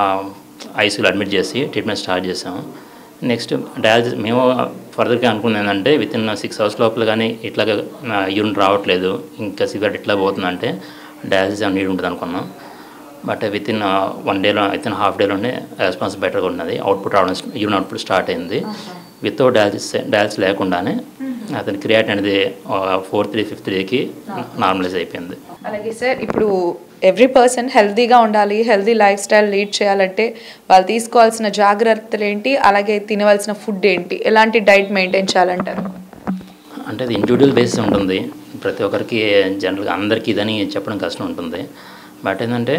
ఐసీయూలో అడ్మిట్ చేసి ట్రీట్మెంట్ స్టార్ట్ చేసాము నెక్స్ట్ డయాలసిస్ మేము ఫర్దర్గా అనుకున్నది ఏంటంటే విత్ ఇన్ సిక్స్ అవర్స్ లోపల కానీ ఇట్లాగా యూరిన్ రావట్లేదు ఇంకా సివియర్ ఇట్లా పోతుందంటే డయాలసిస్ నీడ్ ఉంటుంది అనుకున్నాం బట్ విత్ ఇన్ వన్ డేలో విత్ ఇన్ హాఫ్ డేలోనే రెస్పాన్స్ బెటర్గా ఉన్నది అవుట్పుట్ రావడం యూరిన్ అవుట్పుట్ స్టార్ట్ అయింది వితౌట్ డయాలసిస్ డయాలసిస్ లేకుండానే అతని క్రియాట్ అనేది ఫోర్త్ త్రీ ఫిఫ్త్ డేకి నార్మలైజ్ అయిపోయింది అలాగే సార్ ఇప్పుడు ఎవ్రీ పర్సన్ హెల్తీగా ఉండాలి హెల్తీ లైఫ్ స్టైల్ లీడ్ చేయాలంటే వాళ్ళు తీసుకోవాల్సిన జాగ్రత్తలు ఏంటి అలాగే తినవలసిన ఫుడ్ ఏంటి ఎలాంటి డైట్ మెయింటైన్ చేయాలంటారు అంటే అది ఇండివిజువల్ బేసిస్ ఉంటుంది ప్రతి ఒక్కరికి జనరల్గా అందరికీ ఇదని చెప్పడం కష్టం ఉంటుంది బట్ ఏంటంటే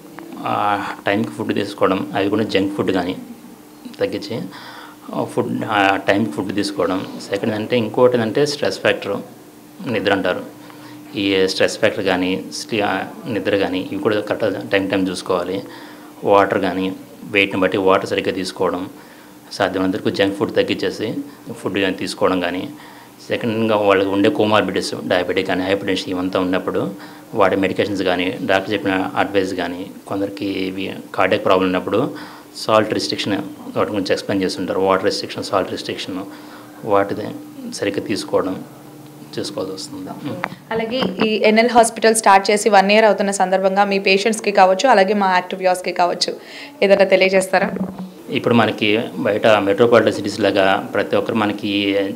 ఆ, టైంకి ఫుడ్ తీసుకోవడం అవి కూడా జంక్ ఫుడ్ కానీ తగ్గించి ఆ, ఫుడ్ ఆ, టైంకి ఫుడ్ తీసుకోవడం సెకండ్ అంటే ఇంకోటి ఏంటంటే స్ట్రెస్ ఫ్యాక్టర్ నిద్ర అంటారు ఈ స్ట్రెస్ ఫ్యాక్టర్ కానీ స్లీ ఆ, నిద్ర కానీ ఇవి కూడా కరెక్ట్గా టైం టైం చూసుకోవాలి వాటర్ కానీ వెయిట్ని బట్టి వాటర్ సరిగ్గా తీసుకోవడం సాధ్యమైనంత వరకు జంక్ ఫుడ్ తగ్గించేసి ఫుడ్ కానీ తీసుకోవడం కానీ సెకండ్గా వాళ్ళకి ఉండే కోమార్బిడిటీస్ డయాబెటిక్ కానీ హైపర్టెన్షన్ ఇవంతా ఉన్నప్పుడు వాడే మెడికేషన్స్ కానీ డాక్టర్ చెప్పిన అడ్వైస్ కానీ కొందరికి ఇవి కార్డియక్ ప్రాబ్లం ఉన్నప్పుడు సాల్ట్ రిస్ట్రిక్షన్ వాటి గురించి ఎక్స్ప్లెయిన్ చేస్తుంటారు వాటర్ రిస్ట్రిక్షన్ సాల్ట్ రిస్ట్రిక్షన్ వాటిది సరిగ్గా తీసుకోవడం చేసుకోవాల్సి వస్తుంది అలాగే ఈ ఎన్ఎల్ హాస్పిటల్ స్టార్ట్ చేసి వన్ ఇయర్ అవుతున్న సందర్భంగా మీ పేషెంట్స్కి కావచ్చు అలాగే మా యాక్టివ్ వ్యూస్కి కావచ్చు ఏదైనా తెలియజేస్తారా ఇప్పుడు మనకి బయట మెట్రోపాలిటన్ సిటీస్ లాగా ప్రతి ఒక్కరు మనకి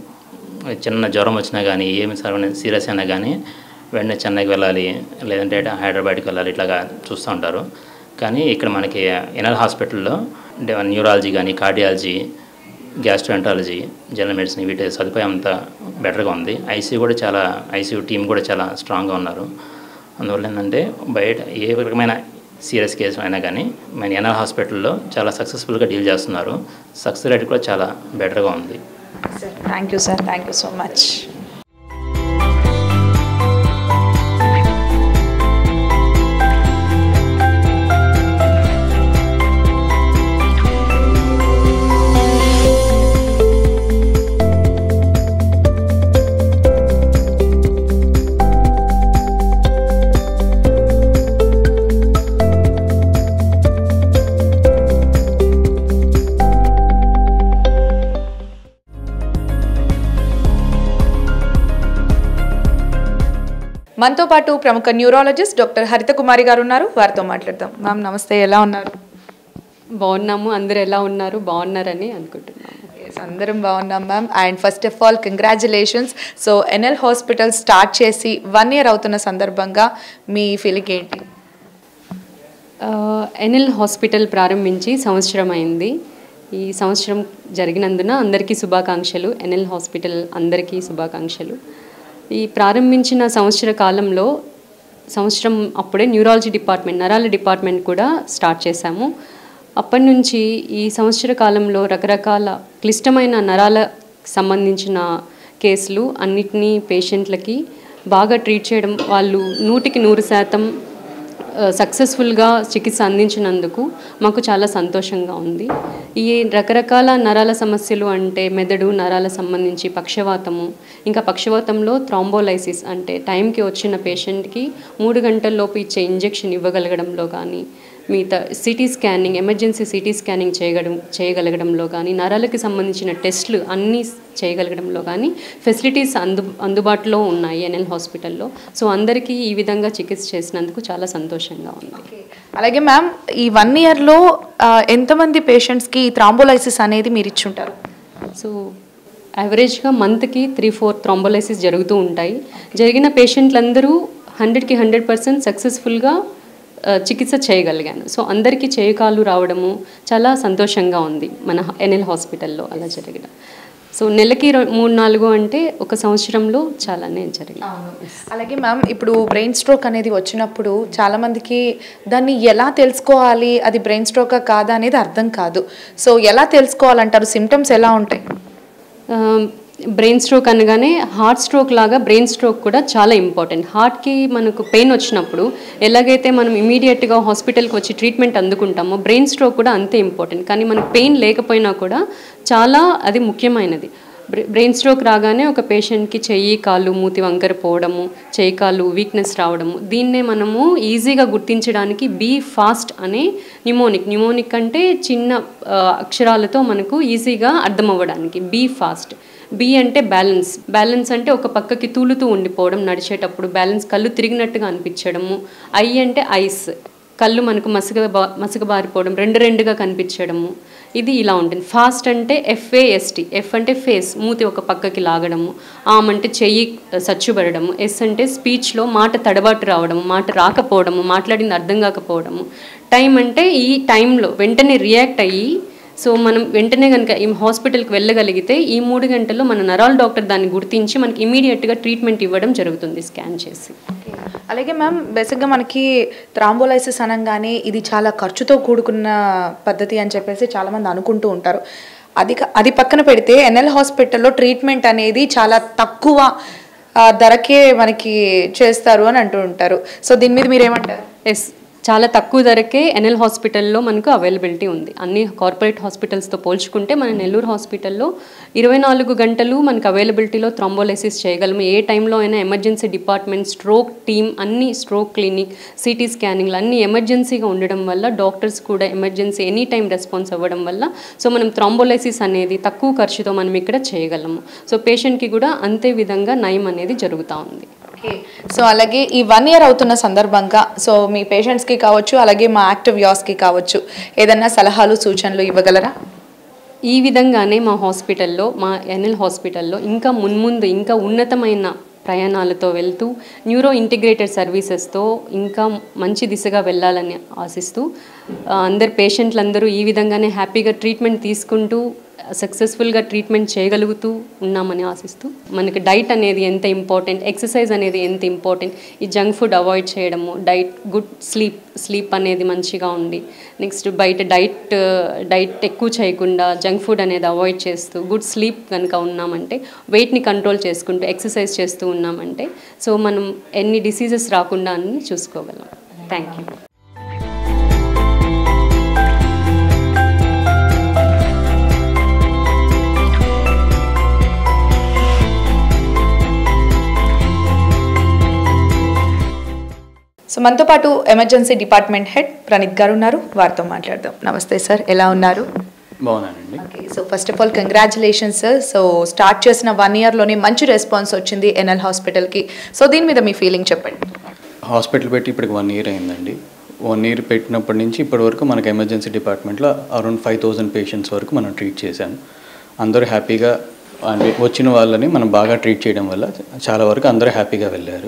చిన్న జ్వరం వచ్చినా కానీ ఏమి సీరియస్ అయినా కానీ వెంటనే చెన్నైకి వెళ్ళాలి లేదంటే హైదరాబాద్కి వెళ్ళాలి ఇట్లాగా చూస్తూ ఉంటారు కానీ ఇక్కడ మనకి ఎనల్ హాస్పిటల్లో న్యూరాలజీ కానీ కార్డియాలజీ గ్యాస్ట్రోఎంటాలజీ జనరల్ మెడిసిన్ వీటి సదుపాయం అంతా బెటర్గా ఉంది ఐసీయూ కూడా చాలా ఐసీయూ టీం కూడా చాలా స్ట్రాంగ్గా ఉన్నారు అందువల్ల ఏంటంటే బయట ఏ రకమైన సీరియస్ కేసు అయినా కానీ మన ఎన్ఆర్ హాస్పిటల్లో చాలా సక్సెస్ఫుల్గా డీల్ చేస్తున్నారు సక్సెస్ రేట్ కూడా చాలా బెటర్గా ఉంది sir thank you sir thank you so much మనతో పాటు ప్రముఖ న్యూరాలజిస్ట్ డాక్టర్ హరిత కుమారి గారు ఉన్నారు వారితో మాట్లాడదాం మ్యామ్ నమస్తే ఎలా ఉన్నారు బాగున్నాము అందరు ఎలా ఉన్నారు బాగున్నారని అనుకుంటున్నాము Yes, అందరం బాగున్నాం ma'am and first of all congratulations so NL hospital start చేసి వన్ ఇయర్ అవుతున్న సందర్భంగా మీ ఫీలింగ్ ఏంటి ఎన్ఎల్ హాస్పిటల్ ప్రారంభించి సంవత్సరం అయింది ఈ సంవత్సరం జరిగినందున అందరికీ శుభాకాంక్షలు ఎన్ఎల్ హాస్పిటల్ అందరికీ శుభాకాంక్షలు ఈ ప్రారంభించిన సంవత్సర కాలంలో సంవత్సరం అప్పుడే న్యూరాలజీ డిపార్ట్మెంట్ నరాల డిపార్ట్మెంట్ కూడా స్టార్ట్ చేశాము అప్పటి నుంచి ఈ సంవత్సర కాలంలో రకరకాల క్లిష్టమైన నరాల సంబంధించిన కేసులు అన్నిటినీ పేషెంట్లకి బాగా ట్రీట్ చేయడం వాళ్ళు నూటికి నూరు శాతం సక్సెస్ఫుల్గా చికిత్స అందించినందుకు మాకు చాలా సంతోషంగా ఉంది ఈ రకరకాల నరాల సమస్యలు అంటే మెదడు నరాల సంబంధించి పక్షవాతము ఇంకా పక్షవాతంలో థ్రాంబోలైసిస్ అంటే టైంకి వచ్చిన పేషెంట్కి మూడు గంటల్లోపు ఇచ్చే ఇంజెక్షన్ ఇవ్వగలగడంలో కానీ మిగతా CT scanning emergency CT scanning చేయగడం చేయగలగడంలో కానీ నరాలకి సంబంధించిన టెస్టులు అన్నీ చేయగలగడంలో కానీ ఫెసిలిటీస్ అందు అందుబాటులో ఉన్నాయి ఎన్ఎల్ హాస్పిటల్లో సో అందరికీ ఈ విధంగా చికిత్స చేసినందుకు చాలా సంతోషంగా ఉంది అలాగే మ్యామ్ ఈ వన్ ఇయర్లో ఎంతమంది పేషెంట్స్కి థ్రాంబోలైసిస్ అనేది మీరు ఇచ్చుంటారు సో యావరేజ్గా మంత్కి త్రీ ఫోర్ థ్రాంబోలైసిస్ జరుగుతూ ఉంటాయి జరిగిన పేషెంట్లందరూ హండ్రెడ్కి హండ్రెడ్ పర్సెంట్ సక్సెస్ఫుల్గా చికిత్స చేయగలిగాను సో అందరికీ చేయకాలు రావడము చాలా సంతోషంగా ఉంది మన ఎన్ఎల్ హాస్పిటల్లో అలా జరగడం సో నెలకి రె- మూడు నాలుగు అంటే ఒక సంవత్సరంలో చాలానే జరిగింది అలాగే మ్యామ్ ఇప్పుడు బ్రెయిన్ స్ట్రోక్ అనేది వచ్చినప్పుడు చాలామందికి దాన్ని ఎలా తెలుసుకోవాలి అది బ్రెయిన్ స్ట్రోకా కాదా అనేది అర్థం కాదు సో ఎలా తెలుసుకోవాలంటారు సిమ్టమ్స్ ఎలా ఉంటాయి బ్రెయిన్ స్ట్రోక్ అనగానే హార్ట్ స్ట్రోక్ లాగా బ్రెయిన్ స్ట్రోక్ కూడా చాలా ఇంపార్టెంట్ హార్ట్కి మనకు పెయిన్ వచ్చినప్పుడు ఎలాగైతే మనం ఇమీడియట్గా హాస్పిటల్కి వచ్చి ట్రీట్మెంట్ అందుకుంటామో బ్రెయిన్ స్ట్రోక్ కూడా అంతే ఇంపార్టెంట్ కానీ మనకు పెయిన్ లేకపోయినా కూడా చాలా అది ముఖ్యమైనది బ్రె- బ్రెయిన్ స్ట్రోక్ రాగానే ఒక పేషెంట్కి చెయ్యి కాళ్ళు మూతి వంకర పోవడము చెయ్యి కాళ్ళు వీక్నెస్ రావడము దీన్నే మనము ఈజీగా గుర్తించడానికి బీ ఫాస్ట్ అనే న్యూమోనిక్ న్యూమోనిక్ అంటే చిన్న ఆ, అక్షరాలతో మనకు ఈజీగా అర్థం అవ్వడానికి బీ ఫాస్ట్ బి అంటే బ్యాలెన్స్ బ్యాలెన్స్ అంటే ఒక పక్కకి తూలుతూ ఉండిపోవడం నడిచేటప్పుడు బ్యాలెన్స్ కళ్ళు తిరిగినట్టుగా అనిపించడము ఐ అంటే ఐస్ కళ్ళు మనకు మసగ బా మసగబారిపోవడం రెండు రెండుగా కనిపించడము ఇది ఇలా ఉంటుంది ఫాస్ట్ అంటే ఎఫ్ఏఎస్టి ఎఫ్ అంటే ఫేస్ మూతి ఒక పక్కకి లాగడము ఆమ్ అంటే చెయ్యి సచ్చుబడము ఎస్ అంటే స్పీచ్లో మాట తడబాటు రావడము మాట రాకపోవడము మాట్లాడింది అర్థం కాకపోవడము టైం అంటే ఈ టైంలో వెంటనే రియాక్ట్ అయ్యి సో మనం వెంటనే కనుక ఈ హాస్పిటల్కి వెళ్ళగలిగితే ఈ మూడు గంటల్లో మన నరాల డాక్టర్ దాన్ని గుర్తించి మనకి ఇమీడియట్గా ట్రీట్మెంట్ ఇవ్వడం జరుగుతుంది స్కాన్ చేసి అలాగే మ్యామ్ బేసిక్గా మనకి థ్రాంబోలైసిస్ అనగానే ఇది చాలా ఖర్చుతో కూడుకున్న పద్ధతి అని చెప్పేసి చాలామంది అనుకుంటూ ఉంటారు అది క- అది పక్కన పెడితే ఎన్ఎల్ హాస్పిటల్లో ట్రీట్మెంట్ అనేది చాలా తక్కువ ఆ, ధరకే మనకి చేస్తారు అని అంటూ ఉంటారు సో దీని మీద మీరేమంటారు ఎస్ చాలా తక్కువ ధరకే ఎన్ఎల్ హాస్పిటల్లో మనకు అవైలబిలిటీ ఉంది అన్ని కార్పొరేట్ హాస్పిటల్స్తో పోల్చుకుంటే మన నెల్లూరు హాస్పిటల్లో ఇరవై నాలుగు గంటలు మనకు అవైలబిలిటీలో థ్రాంబోలైసిస్ చేయగలము ఏ టైంలో అయినా ఎమర్జెన్సీ డిపార్ట్మెంట్ స్ట్రోక్ టీమ్ అన్ని స్ట్రోక్ క్లినిక్ సిటీ స్కానింగ్లు అన్ని ఎమర్జెన్సీగా ఉండడం వల్ల డాక్టర్స్ కూడా ఎమర్జెన్సీ ఎనీ టైం రెస్పాన్స్ అవ్వడం వల్ల సో మనం థ్రాంబోలైసిస్ అనేది తక్కువ ఖర్చుతో మనం ఇక్కడ చేయగలము సో పేషెంట్కి కూడా అంతే విధంగా నయం అనేది జరుగుతూ ఉంది ఓకే సో అలాగే ఈ వన్ ఇయర్ అవుతున్న సందర్భంగా సో మీ పేషెంట్స్కి కావచ్చు అలాగే మా యాక్టివ్ యాస్కి కావచ్చు ఏదన్నా సలహాలు సూచనలు ఇవ్వగలరా ఈ విధంగానే మా హాస్పిటల్లో మా ఎన్ఎల్ హాస్పిటల్లో ఇంకా మున్ముందు ఇంకా ఉన్నతమైన ప్రయాణాలతో వెళ్తూ న్యూరో ఇంటిగ్రేటెడ్ సర్వీసెస్తో ఇంకా మంచి దిశగా వెళ్ళాలని ఆశిస్తూ ఆ, అందరు పేషెంట్లందరూ ఈ విధంగానే హ్యాపీగా ట్రీట్మెంట్ తీసుకుంటూ సక్సెస్ఫుల్గా ట్రీట్మెంట్ చేయగలుగుతూ ఉన్నామని ఆశిస్తూ మనకి డైట్ అనేది ఎంత ఇంపార్టెంట్ ఎక్సర్సైజ్ అనేది ఎంత ఇంపార్టెంట్ ఈ జంక్ ఫుడ్ అవాయిడ్ చేయడము డైట్ గుడ్ స్లీప్ స్లీప్ అనేది మంచిగా ఉండి నెక్స్ట్ బయట డైట్ డైట్ ఎక్కువ చేయకుండా జంక్ ఫుడ్ అనేది అవాయిడ్ చేస్తూ గుడ్ స్లీప్ కనుక ఉన్నామంటే వెయిట్ని కంట్రోల్ చేసుకుంటూ ఎక్సర్సైజ్ చేస్తూ ఉన్నామంటే సో మనం ఎన్ని డిసీజెస్ రాకుండా అన్ని చూసుకోగలం థ్యాంక్ యూ సో మనతో పాటు ఎమర్జెన్సీ డిపార్ట్మెంట్ హెడ్ ప్రణీత్ గారు ఉన్నారు వారితో మాట్లాడదాం నమస్తే సార్ ఎలా ఉన్నారు బాగున్నానండి okay so first of all congratulations sir so start చేసిన వన్ ఇయర్లోనే మంచి రెస్పాన్స్ వచ్చింది ఎన్ఎల్ హాస్పిటల్కి సో దీని మీద మీ ఫీలింగ్ చెప్పండి హాస్పిటల్ పెట్టి ఇప్పటికి వన్ ఇయర్ అయిందండి వన్ ఇయర్ పెట్టినప్పటి నుంచి ఇప్పటి వరకు మనకి ఎమర్జెన్సీ డిపార్ట్మెంట్లో అరౌండ్ ఫైవ్ థౌజండ్ పేషెంట్స్ వరకు మనం ట్రీట్ చేశాం అందరూ హ్యాపీగా అంటే వచ్చిన వాళ్ళని మనం బాగా ట్రీట్ చేయడం వల్ల చాలా వరకు అందరూ హ్యాపీగా వెళ్ళారు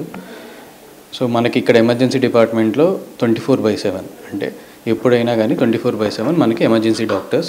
సో మనకి ఇక్కడ ఎమర్జెన్సీ డిపార్ట్మెంట్లో ట్వంటీ ఫోర్ బై సెవెన్ అంటే ఎప్పుడైనా కానీ ట్వంటీ ఫోర్ బై సెవెన్ మనకి ఎమర్జెన్సీ డాక్టర్స్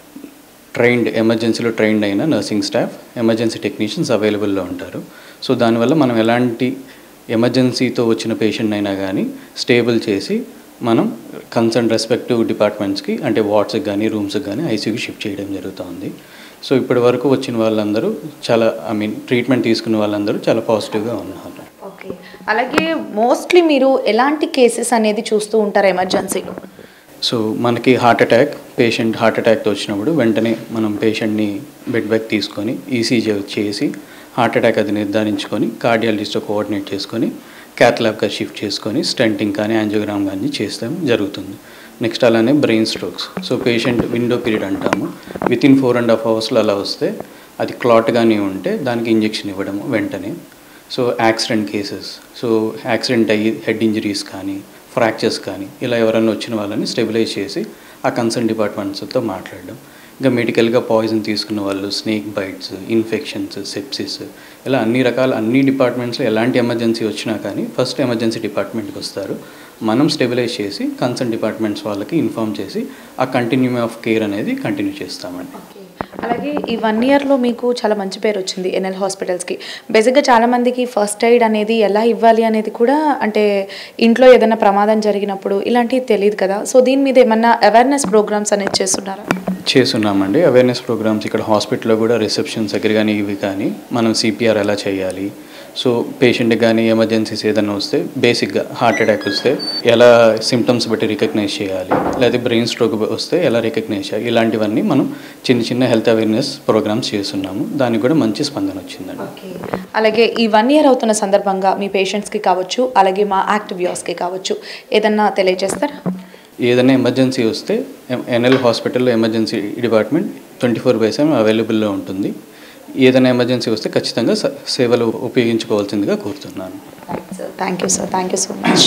ట్రైన్డ్ ఎమర్జెన్సీలో ట్రైన్డ్ అయిన నర్సింగ్ స్టాఫ్ ఎమర్జెన్సీ టెక్నీషియన్స్ అవైలబుల్లో ఉంటారు సో దానివల్ల మనం ఎలాంటి ఎమర్జెన్సీతో వచ్చిన పేషెంట్ అయినా కానీ స్టేబుల్ చేసి మనం కన్సర్న్ రెస్పెక్టివ్ డిపార్ట్మెంట్స్కి అంటే వార్డ్స్కి కానీ రూమ్స్కి కానీ ఐసీయూకి షిఫ్ట్ చేయడం జరుగుతుంది సో ఇప్పటి వరకు వచ్చిన వాళ్ళందరూ చాలా ఐ మీన్ ట్రీట్మెంట్ తీసుకున్న వాళ్ళందరూ చాలా పాజిటివ్గా ఉన్నారు ఓకే అలాగే మోస్ట్లీ మీరు ఎలాంటి కేసెస్ అనేది చూస్తూ ఉంటారు ఎమర్జెన్సీలో సో మనకి హార్ట్ అటాక్ పేషెంట్ హార్ట్ అటాక్తో వచ్చినప్పుడు వెంటనే మనం పేషెంట్ని బెడ్ బ్యాక్ తీసుకొని ఈసీజీ చేసి హార్ట్ అటాక్ అది నిర్ధారించుకొని కార్డియాలజిస్ట్తో కోఆర్డినేట్ చేసుకొని క్యాత్ ల్యాబ్గా షిఫ్ట్ చేసుకొని స్టెంటింగ్ కానీ యాంజియోగ్రామ్ కానీ చేస్తాం జరుగుతుంది నెక్స్ట్ అలానే brain strokes so patient window period అంటాము within four and half అవర్స్లో అలా వస్తే అది క్లాట్ కానీ ఉంటే దానికి ఇంజెక్షన్ ఇవ్వడము వెంటనే so accident cases so accident అయ్యి హెడ్ ఇంజరీస్ కానీ ఫ్రాక్చర్స్ కానీ ఇలా ఎవరైనా వచ్చిన వాళ్ళని స్టెబిలైజ్ చేసి ఆ కన్సర్న్ డిపార్ట్మెంట్స్తో మాట్లాడడం ఇంకా మెడికల్గా పాయిజన్ తీసుకున్న వాళ్ళు స్నేక్ బైట్స్ ఇన్ఫెక్షన్స్ సెప్సిస్ ఇలా అన్ని రకాల అన్ని డిపార్ట్మెంట్స్లో ఎలాంటి ఎమర్జెన్సీ వచ్చినా కానీ ఫస్ట్ ఎమర్జెన్సీ డిపార్ట్మెంట్కి వస్తారు మనం స్టెబిలైజ్ చేసి కన్సర్న్ డిపార్ట్మెంట్స్ వాళ్ళకి ఇన్ఫామ్ చేసి ఆ కంటిన్యూ ఆఫ్ కేర్ అనేది కంటిన్యూ చేస్తామండి అలాగే ఈ వన్ ఇయర్లో మీకు చాలా మంచి పేరు వచ్చింది ఎన్ఎల్ హాస్పిటల్స్కి బేసిక్గా చాలామందికి ఫస్ట్ ఎయిడ్ అనేది ఎలా ఇవ్వాలి అనేది కూడా అంటే ఇంట్లో ఏదైనా ప్రమాదం జరిగినప్పుడు ఇలాంటివి తెలియదు కదా సో దీని మీద ఏమన్నా అవేర్నెస్ ప్రోగ్రామ్స్ అనేది చేస్తున్నారా చేస్తున్నామండి అవేర్నెస్ ప్రోగ్రామ్స్ ఇక్కడ హాస్పిటల్లో కూడా రిసెప్షన్స్ దగ్గర కానీ ఇవి కానీ మనం సిపిఆర్ ఎలా చేయాలి సో పేషెంట్కి కానీ ఎమర్జెన్సీస్ ఏదైనా వస్తే బేసిక్గా హార్ట్ అటాక్ వస్తే ఎలా సిమ్టమ్స్ బట్టి రికగ్నైజ్ చేయాలి లేదా బ్రెయిన్ స్ట్రోక్ వస్తే ఎలా రికగ్నైజ్ చేయాలి ఇలాంటివన్నీ మనం చిన్న చిన్న హెల్త్ అవేర్నెస్ ప్రోగ్రామ్స్ చేస్తున్నాము దానికి కూడా మంచి స్పందన వచ్చిందండి ఓకే అలాగే ఈ వన్ ఇయర్ అవుతున్న సందర్భంగా మీ పేషెంట్స్కి కావచ్చు అలాగే మా యాక్టివ్ వ్యూస్కి కావచ్చు ఏదన్నా తెలియజేస్తారా ఏదైనా ఎమర్జెన్సీ వస్తే ఎన్ఎల్ హాస్పిటల్లో emergency department twenty four by seven అవైలబుల్లో ఉంటుంది ఏదైనా ఎమర్జెన్సీ వస్తే ఖచ్చితంగా స- సేవలు ఉపయోగించుకోవాల్సిందిగా కోరుతున్నాను thank you sir thank you so much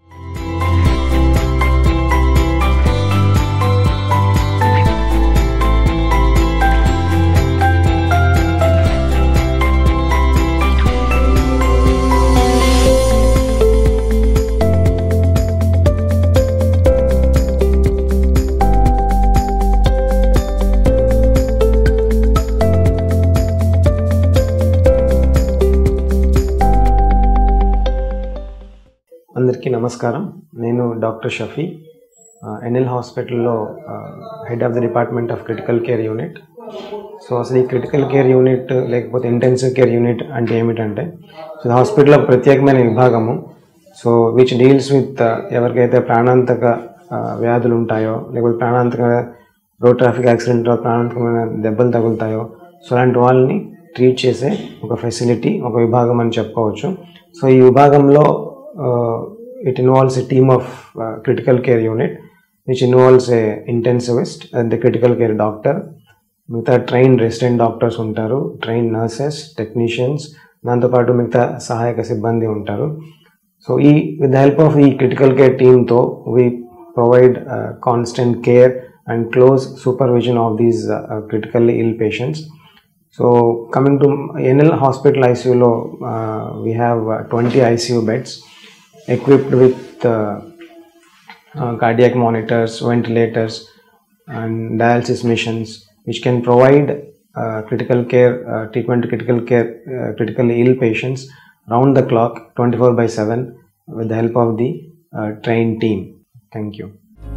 అందరికీ నమస్కారం నేను డాక్టర్ షఫీ ఎన్ఎల్ హాస్పిటల్లో head of the department of critical care unit so అసలు ఈ క్రిటికల్ కేర్ యూనిట్ లేకపోతే ఇంటెన్సివ్ కేర్ యూనిట్ అంటే ఏమిటంటే సో హాస్పిటల్లో ఒక ప్రత్యేకమైన విభాగము సో విచ్ డీల్స్ విత్ ఎవరికైతే ప్రాణాంతక ఆ, వ్యాధులు ఉంటాయో లేకపోతే ప్రాణాంతక రోడ్ ట్రాఫిక్ యాక్సిడెంట్లో ప్రాణాంతకమైన దెబ్బలు తగులుతాయో సో అలాంటి వాళ్ళని ట్రీట్ చేసే ఒక ఫెసిలిటీ ఒక విభాగం అని చెప్పుకోవచ్చు సో ఈ విభాగంలో it involves a team of critical care unit which involves a intensivist and the critical care doctor మిగతా ట్రైన్ రెసిడెంట్ డాక్టర్స్ ఉంటారు ట్రైన్ నర్సెస్ టెక్నీషియన్స్ దాంతోపాటు మిగతా సహాయక సిబ్బంది ఉంటారు సో ఈ విత్ ద హెల్ప్ ఆఫ్ ఈ క్రిటికల్ కేర్ టీమ్తో we provide constant care and close supervision of these critically ill patients so coming to NL hospital ఐసీయూలో we have twenty ICU beds equipped with uh, uh, cardiac monitors, ventilators, and dialysis machines. which can provide uh, critical care uh, treatment to critical care uh, critically ill patients round the clock 24 by 7 with the help of the uh, trained team thank you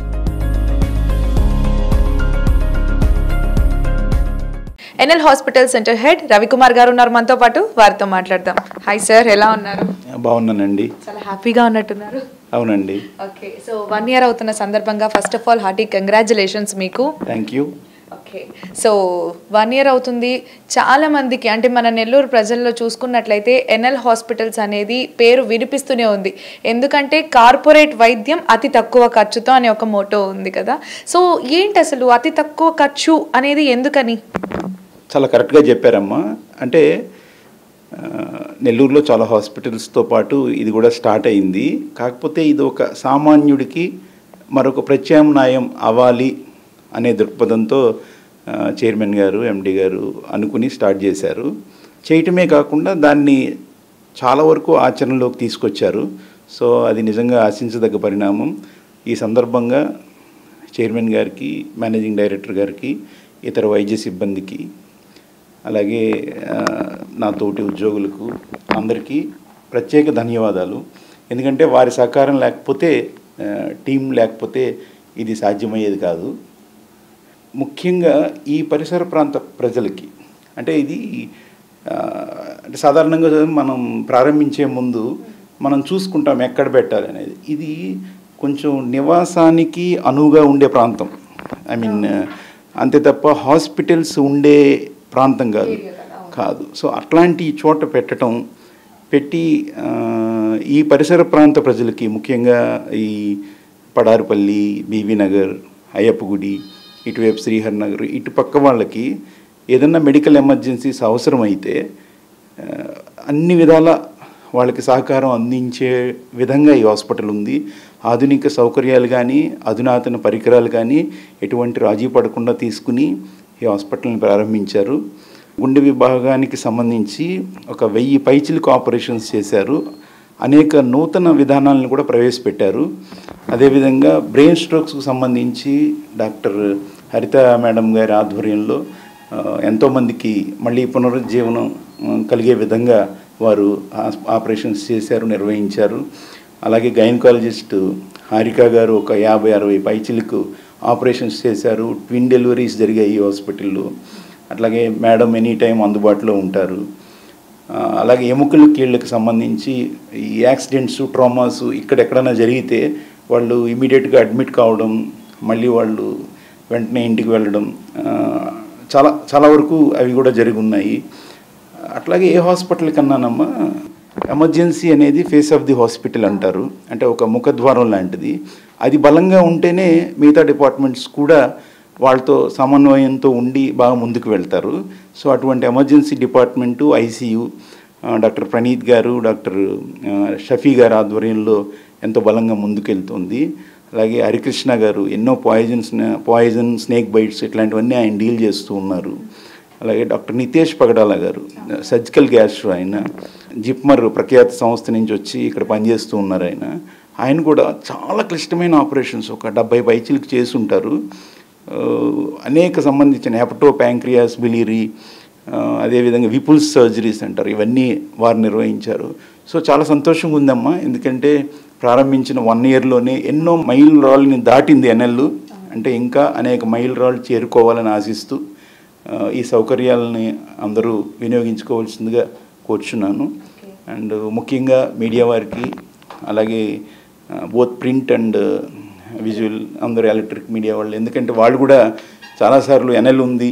NL hospital centre head Ravikumar గారు ఉన్నారు మనతో పాటు వారితో మాట్లాడదాం హాయ్ సార్ ఎలా ఉన్నారు బాగున్నానండి చాలా హ్యాపీగా ఉన్నట్టున్నారు అవునండి ఓకే సో వన్ ఇయర్ అవుతున్న సందర్భంగా first of all hearty congratulations మీకు thank you okay so one year అవుతుంది చాలా మందికి అంటే మన నెల్లూరు ప్రజల్లో చూసుకున్నట్లయితే ఎన్ఎల్ హాస్పిటల్స్ అనేది పేరు వినిపిస్తూనే ఉంది ఎందుకంటే కార్పొరేట్ వైద్యం అతి తక్కువ ఖర్చుతో అనే ఒక మోటో ఉంది కదా సో ఏంటి అసలు అతి తక్కువ ఖర్చు అనేది ఎందుకని చాలా కరెక్ట్గా చెప్పారమ్మా అంటే ఆ, నెల్లూరులో చాలా హాస్పిటల్స్తో పాటు ఇది కూడా స్టార్ట్ అయింది కాకపోతే ఇది ఒక సామాన్యుడికి మరొక ప్రత్యామ్నాయం అవ్వాలి అనే దృక్పథంతో ఆ, చైర్మన్ గారు ఎండి గారు అనుకుని స్టార్ట్ చేశారు చేయటమే కాకుండా దాన్ని చాలా వరకు ఆచరణలోకి తీసుకొచ్చారు సో అది నిజంగా ఆశించదగ్గ పరిణామం ఈ సందర్భంగా చైర్మన్ గారికి మేనేజింగ్ డైరెక్టర్ గారికి ఇతర వైద్య సిబ్బందికి అలాగే ఆ, నా తోటి ఉద్యోగులకు అందరికీ ప్రత్యేక ధన్యవాదాలు ఎందుకంటే వారి సహకారం లేకపోతే ఆ, టీం లేకపోతే ఇది సాధ్యమయ్యేది కాదు ముఖ్యంగా ఈ పరిసర ప్రాంత ప్రజలకి అంటే ఇది ఆ, అంటే సాధారణంగా మనం ప్రారంభించే ముందు మనం చూసుకుంటాం ఎక్కడ పెట్టాలి అనేది ఇది కొంచెం నివాసానికి అనువుగా ఉండే ప్రాంతం ఐ మీన్ అంతే తప్ప హాస్పిటల్స్ ఉండే ప్రాంతం కాదు కాదు సో అట్లాంటి చోట పెట్టడం పెట్టి ఆ, ఈ పరిసర ప్రాంత ప్రజలకి ముఖ్యంగా ఈ పడారుపల్లి బీవీ నగర్ అయ్యప్పగుడి ఇటువైపు శ్రీహరి నగర్ ఇటు పక్క వాళ్ళకి ఏదన్నా మెడికల్ ఎమర్జెన్సీస్ అవసరమైతే ఆ, అన్ని విధాల వాళ్ళకి సహకారం అందించే విధంగా ఈ హాస్పిటల్ ఉంది ఆధునిక సౌకర్యాలు కానీ అధునాతన పరికరాలు కానీ ఎటువంటి రాజీ పడకుండా తీసుకుని ఈ హాస్పిటల్ని ప్రారంభించారు గుండె విభాగానికి సంబంధించి ఒక వెయ్యి పైచిలకు ఆపరేషన్స్ చేశారు అనేక నూతన విధానాలను కూడా ప్రవేశపెట్టారు అదేవిధంగా బ్రెయిన్ స్ట్రోక్స్కు సంబంధించి డాక్టర్ హరిత మేడం గారి ఆధ్వర్యంలో ఆ, ఎంతోమందికి మళ్ళీ పునరుజ్జీవనం ఆ, కలిగే విధంగా వారు ఆ- ఆపరేషన్స్ చేశారు నిర్వహించారు అలాగే గైనకాలజిస్ట్ హారిక గారు ఒక యాభై అరవై పైచిలకు ఆపరేషన్స్ చేశారు ట్విన్ డెలివరీస్ జరిగాయి ఈ హాస్పిటల్లో అట్లాగే మేడం ఎనీ టైం అందుబాటులో ఉంటారు ఆ, అలాగే ఎముకలు కీళ్ళకి సంబంధించి ఈ యాక్సిడెంట్స్ ట్రామాస్ ఇక్కడెక్కడైనా జరిగితే వాళ్ళు ఇమీడియట్గా అడ్మిట్ కావడం మళ్ళీ వాళ్ళు వెంటనే ఇంటికి వెళ్ళడం ఆ, చాలా చాలా వరకు అవి కూడా జరిగి ఉన్నాయి అట్లాగే ఏ హాస్పిటల్ కన్నానమ్మా ఎమర్జెన్సీ అనేది ఫేస్ ఆఫ్ ది హాస్పిటల్ అంటారు అంటే ఒక ముఖద్వారం లాంటిది అది బలంగా ఉంటేనే మిగతా డిపార్ట్మెంట్స్ కూడా వాళ్ళతో సమన్వయంతో ఉండి బాగా ముందుకు వెళ్తారు సో అటువంటి emergency department ICU doctor Praneeth గారు డాక్టర్ ఆ, షఫీ గారి ఆధ్వర్యంలో ఎంతో బలంగా ముందుకెళ్తుంది అలాగే హరికృష్ణ గారు ఎన్నో పాయిజన్స్ పాయిజన్ స్నేక్ బైట్స్ ఇట్లాంటివన్నీ ఆయన డీల్ చేస్తూ ఉన్నారు అలాగే డాక్టర్ నితేష్ పగడాల గారు సర్జికల్ గ్యాస్ట్రో ఆయన జిప్మర్ ప్రఖ్యాత సంస్థ నుంచి వచ్చి ఇక్కడ పనిచేస్తూ ఉన్నారు ఆయన ఆయన కూడా చాలా క్లిష్టమైన ఆపరేషన్స్ ఒక డెబ్బై పైచీలకు చేసి ఉంటారు ఆ, అనేక సంబంధించిన హెపటో ప్యాంక్రియాస్ బిలిరీ ఆ, అదేవిధంగా విపుల్స్ సర్జరీస్ అంటారు ఇవన్నీ వారు నిర్వహించారు సో చాలా సంతోషంగా ఉందమ్మా ఎందుకంటే ప్రారంభించిన వన్ ఇయర్లోనే ఎన్నో మైల్ రాళ్ళని దాటింది ఎన్ఎల్ అంటే ఇంకా అనేక మైల్ రాళ్ళు చేరుకోవాలని ఆశిస్తూ ఆ, ఈ సౌకర్యాలని అందరూ వినియోగించుకోవాల్సిందిగా కోరుచున్నాను అండ్ ముఖ్యంగా మీడియా వారికి అలాగే బోత్ ప్రింట్ అండ్ విజువల్ అందరూ ఎలక్ట్రిక్ మీడియా వాళ్ళు ఎందుకంటే వాళ్ళు కూడా చాలాసార్లు ఎన్ఎల్ ఉంది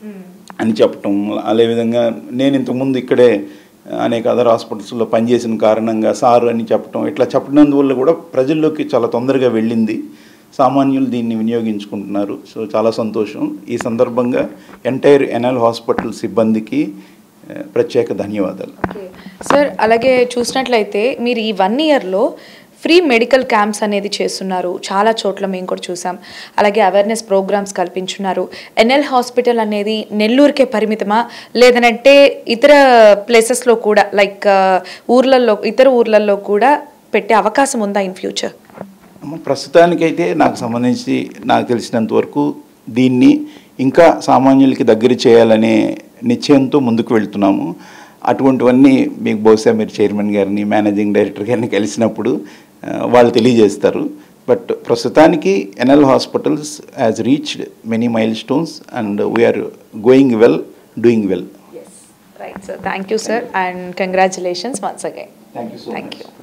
అని చెప్పటం అదేవిధంగా నేను ఇంతకుముందు ఇక్కడే అనేక అదర్ హాస్పిటల్స్లో పనిచేసిన కారణంగా సారు అని చెప్పటం ఇట్లా చెప్పినందువల్ల కూడా ప్రజల్లోకి చాలా తొందరగా వెళ్ళింది సామాన్యులు దీన్ని వినియోగించుకుంటున్నారు సో చాలా సంతోషం ఈ సందర్భంగా ఎంటైర్ ఎన్ఎల్ హాస్పిటల్ సిబ్బందికి ఆ, ప్రత్యేక ధన్యవాదాలు సార్ అలాగే చూసినట్లయితే మీరు ఈ వన్ ఇయర్లో ఫ్రీ మెడికల్ క్యాంప్స్ అనేది చేస్తున్నారు చాలా చోట్ల మేము కూడా చూసాం అలాగే అవేర్నెస్ ప్రోగ్రామ్స్ కల్పించున్నారు ఎన్ఎల్ హాస్పిటల్ అనేది నెల్లూరుకే పరిమితమా లేదనంటే ఇతర ప్లేసెస్లో కూడా లైక్ ఊర్లలో ఇతర ఊర్లలో కూడా పెట్టే అవకాశం ఉందా ఇన్ ఫ్యూచర్ అమ్మ, ప్రస్తుతానికైతే నాకు సంబంధించి నాకు తెలిసినంత వరకు దీన్ని ఇంకా సామాన్యులకి దగ్గర చేయాలనే నిశ్చయంతో ముందుకు వెళ్తున్నాము అటువంటివన్నీ మీకు బహుశా మీరు చైర్మన్ గారిని మేనేజింగ్ డైరెక్టర్ గారిని కలిసినప్పుడు ఆ, వాళ్ళు తెలియజేస్తారు బట్ ప్రస్తుతానికి NL hospitals has reached many milestones and we are going well doing well right sir thank you sir and congratulations once again thank you so thank you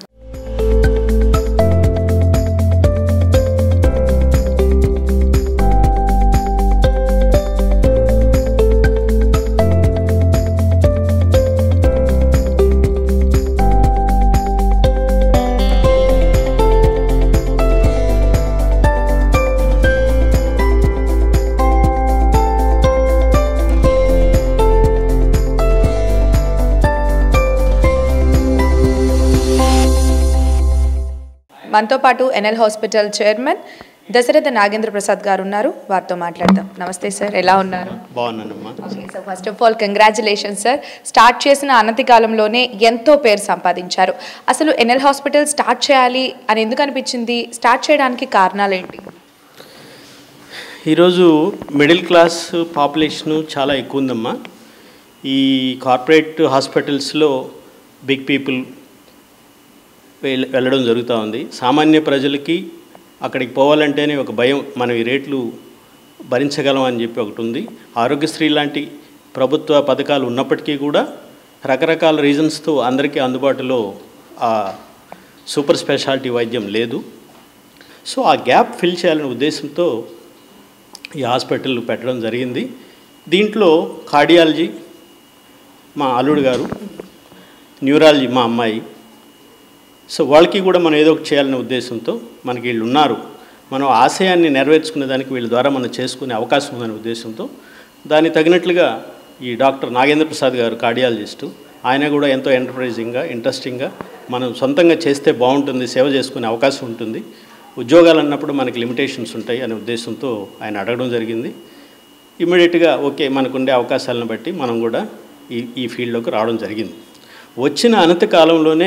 మనతో పాటు NL hospital chairman Dasaratha Nagendra Prasad గారు ఉన్నారు వారితో మాట్లాడదాం నమస్తే సార్ ఎలా ఉన్నారు బాగున్నానమ్మా okay sir first of all congratulation sir start చేసిన అనతి కాలంలోనే ఎంతో పేరు సంపాదించారు అసలు ఎన్ఎల్ హాస్పిటల్ స్టార్ట్ చేయాలి అని ఎందుకు అనిపించింది స్టార్ట్ చేయడానికి కారణాలు ఏంటి ఈరోజు మిడిల్ క్లాస్ పాపులేషను చాలా ఎక్కువ ఉందమ్మా ఈ కార్పొరేట్ హాస్పిటల్స్లో బిగ్ పీపుల్ వెళ్- వెళ్ళడం జరుగుతూ ఉంది సామాన్య ప్రజలకి అక్కడికి పోవాలంటేనే ఒక భయం మనం ఈ రేట్లు భరించగలం అని చెప్పి ఒకటి ఉంది ఆరోగ్యశ్రీ లాంటి ప్రభుత్వ పథకాలు ఉన్నప్పటికీ కూడా రకరకాల రీజన్స్తో అందరికీ అందుబాటులో ఆ సూపర్ స్పెషాలిటీ వైద్యం లేదు సో ఆ గ్యాప్ ఫిల్ చేయాలనే ఉద్దేశంతో ఈ హాస్పిటల్ పెట్టడం జరిగింది దీంట్లో కార్డియాలజీ మా అల్లుడు గారు న్యూరాలజీ మా అమ్మాయి సో వాళ్ళకి కూడా మనం ఏదో ఒకటి చేయాలనే ఉద్దేశంతో మనకి వీళ్ళు ఉన్నారు మనం ఆశయాన్ని నెరవేర్చుకునే దానికి వీళ్ళ ద్వారా మనం చేసుకునే అవకాశం ఉందనే ఉద్దేశంతో దానికి తగినట్లుగా ఈ డాక్టర్ నాగేంద్ర ప్రసాద్ గారు కార్డియాలజిస్టు ఆయన కూడా ఎంతో ఎంటర్ప్రైజింగ్గా ఇంట్రెస్టింగ్గా మనం సొంతంగా చేస్తే బాగుంటుంది సేవ చేసుకునే అవకాశం ఉంటుంది ఉద్యోగాలు అన్నప్పుడు మనకి లిమిటేషన్స్ ఉంటాయి అనే ఉద్దేశంతో ఆయన అడగడం జరిగింది ఇమీడియట్గా ఓకే మనకుండే అవకాశాలను బట్టి మనం కూడా ఈ ఈ ఫీల్డ్లోకి రావడం జరిగింది వచ్చిన అనతి కాలంలోనే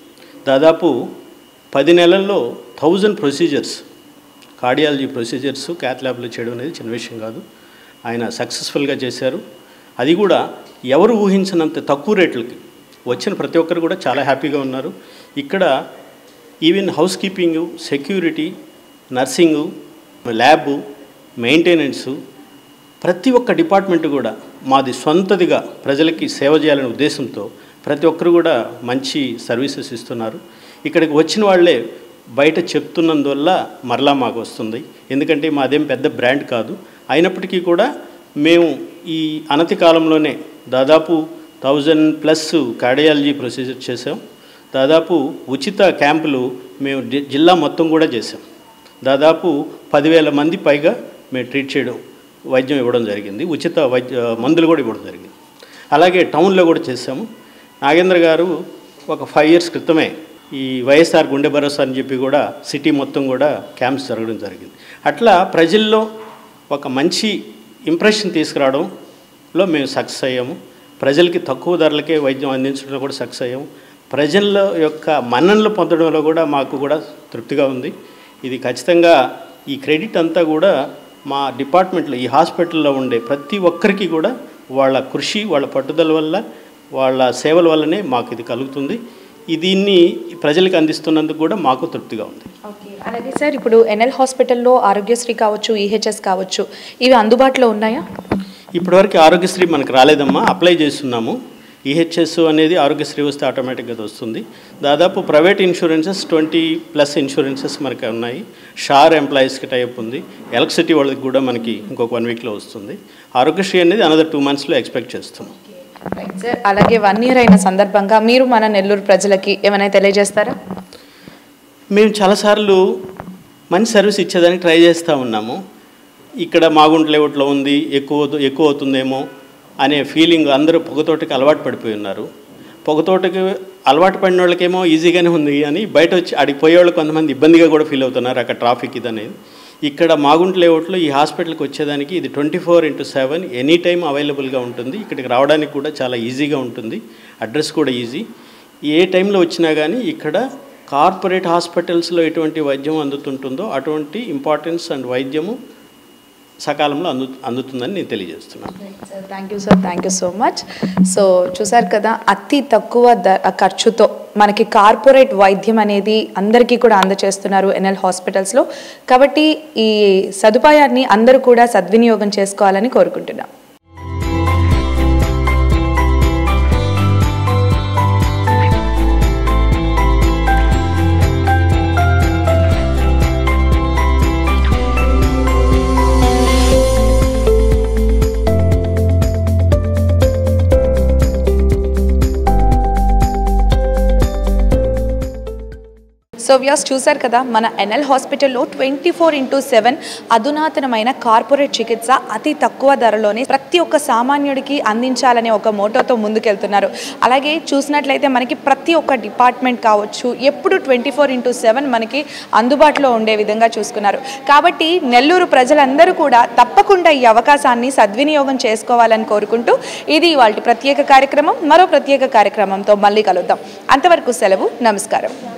దాదాపు పది నెలల్లో thousand procedures cardiology procedures cath ల్యాబ్లో చేయడం అనేది చిన్న విషయం కాదు ఆయన సక్సెస్ఫుల్గా చేశారు అది కూడా ఎవరు ఊహించినంత తక్కువ రేట్లకి వచ్చిన ప్రతి ఒక్కరు కూడా చాలా హ్యాపీగా ఉన్నారు ఇక్కడ even housekeeping security nursing lab maintenance ప్రతి ఒక్క డిపార్ట్మెంట్ కూడా మాది సొంతదిగా ప్రజలకి సేవ చేయాలనే ఉద్దేశంతో ప్రతి ఒక్కరు కూడా మంచి సర్వీసెస్ ఇస్తున్నారు ఇక్కడికి వచ్చిన వాళ్ళే బయట చెప్తున్నందువల్ల మరలా మాకు వస్తుంది ఎందుకంటే మాదేం పెద్ద బ్రాండ్ కాదు అయినప్పటికీ కూడా మేము ఈ అనతి కాలంలోనే దాదాపు థౌజండ్ ప్లస్ కార్డియాలజీ ప్రొసీజర్ చేసాం దాదాపు ఉచిత క్యాంపులు మేము జి- జిల్లా మొత్తం కూడా చేసాం దాదాపు పదివేల మంది పైగా మేము ట్రీట్ చేయడం వైద్యం ఇవ్వడం జరిగింది ఉచిత వైద్య మందులు కూడా ఇవ్వడం జరిగింది అలాగే టౌన్లో కూడా చేసాము నాగేంద్ర గారు ఒక ఫైవ్ ఇయర్స్ క్రితమే ఈ వైఎస్ఆర్ గుండె భరోసా అని చెప్పి కూడా సిటీ మొత్తం కూడా క్యాంప్స్ జరగడం జరిగింది అట్లా ప్రజల్లో ఒక మంచి ఇంప్రెషన్ తీసుకురావడంలో మేము సక్సెస్ అయ్యాము ప్రజలకి తక్కువ ధరలకే వైద్యం అందించడంలో కూడా సక్సెస్ అయ్యాము ప్రజల యొక్క మన్ననలు పొందడంలో కూడా మాకు కూడా తృప్తిగా ఉంది ఇది ఖచ్చితంగా ఈ క్రెడిట్ అంతా కూడా మా డిపార్ట్మెంట్లో ఈ హాస్పిటల్లో ఉండే ప్రతి ఒక్కరికి కూడా వాళ్ళ కృషి వాళ్ళ పట్టుదల వల్ల వాళ్ళ సేవల వల్లనే మాకు ఇది కలుగుతుంది ఈ దీన్ని ప్రజలకు అందిస్తున్నందుకు కూడా మాకు తృప్తిగా ఉంది ఓకే అలాగే సార్ ఇప్పుడు ఎన్ఎల్ హాస్పిటల్లో ఆరోగ్యశ్రీ కావచ్చు ఈహెచ్ఎస్ కావచ్చు ఇవి అందుబాటులో ఉన్నాయా ఇప్పటివరకు ఆరోగ్యశ్రీ మనకు రాలేదమ్మా అప్లై చేస్తున్నాము ఈహెచ్ఎస్ అనేది ఆరోగ్యశ్రీ వస్తే ఆటోమేటిక్గా అది వస్తుంది దాదాపు private insurances twenty plus insurances మనకి ఉన్నాయి షార్ ఎంప్లాయీస్కి టైప్ ఉంది ఎలక్ట్రిసిటీ వాళ్ళకి కూడా మనకి ఇంకొక వన్ వీక్లో వస్తుంది ఆరోగ్యశ్రీ అనేది అనదర్ టూ మంత్స్లో ఎక్స్పెక్ట్ చేస్తున్నాం రైట్ సార్ అలాగే వన్ ఇయర్ అయిన సందర్భంగా మీరు మన నెల్లూరు ప్రజలకి ఏమైనా తెలియజేస్తారా మేము చాలాసార్లు మంచి సర్వీస్ ఇచ్చేదానికి ట్రై చేస్తూ ఉన్నాము ఇక్కడ మాగుంట లేఅవుట్లో ఉంది ఎక్కువ అవుతు- ఎక్కువ అవుతుందేమో అనే ఫీలింగ్ అందరూ పొగతోటకి అలవాటు పడిపోయి ఉన్నారు పొగతోటకి అలవాటు పడిన వాళ్ళకేమో ఈజీగానే ఉంది అని బయట వచ్చి అడిగి పోయేవాళ్ళు కొంతమంది ఇబ్బందిగా కూడా ఫీల్ అవుతున్నారు అక్కడ ట్రాఫిక్ ఇది అనేది ఇక్కడ మాగుంట లేఅవుట్లో ఈ హాస్పిటల్కి వచ్చేదానికి ఇది twenty four into seven any time అవైలబుల్గా ఉంటుంది ఇక్కడికి రావడానికి కూడా చాలా ఈజీగా ఉంటుంది అడ్రస్ కూడా ఈజీ ఏ టైంలో వచ్చినా కానీ ఇక్కడ కార్పొరేట్ హాస్పిటల్స్లో ఎటువంటి వైద్యం అందుతుంటుందో అటువంటి ఇంపార్టెన్స్ అండ్ వైద్యము సకాలంలో అందు అందుతుందని నేను తెలియజేస్తున్నాను thank you sir thank you so much so చూసారు కదా అతి తక్కువ ద ఖర్చుతో మనకి కార్పొరేట్ వైద్యం అనేది అందరికీ కూడా అందచేస్తున్నారు ఎన్ఎల్ హాస్పిటల్స్లో కాబట్టి ఈ సదుపాయాన్ని అందరూ కూడా సద్వినియోగం చేసుకోవాలని కోరుకుంటున్నాం సో వ్యాస్ చూశారు కదా మన ఎన్ఎల్ హాస్పిటల్లో ట్వంటీ ఫోర్ ఇంటూ సెవెన్ అధునాతనమైన కార్పొరేట్ చికిత్స అతి తక్కువ ధరలోనే ప్రతి ఒక్క సామాన్యుడికి అందించాలనే ఒక మోటోతో ముందుకెళ్తున్నారు అలాగే చూసినట్లయితే మనకి ప్రతి ఒక్క డిపార్ట్మెంట్ కావచ్చు ఎప్పుడు ట్వంటీ ఫోర్ ఇంటూ సెవెన్ మనకి అందుబాటులో ఉండే విధంగా చూసుకున్నారు కాబట్టి నెల్లూరు ప్రజలందరూ కూడా తప్పకుండా ఈ అవకాశాన్ని సద్వినియోగం చేసుకోవాలని కోరుకుంటూ ఇది వాళ్ళ ప్రత్యేక కార్యక్రమం మరో ప్రత్యేక కార్యక్రమంతో మళ్ళీ కలుద్దాం అంతవరకు సెలవు నమస్కారం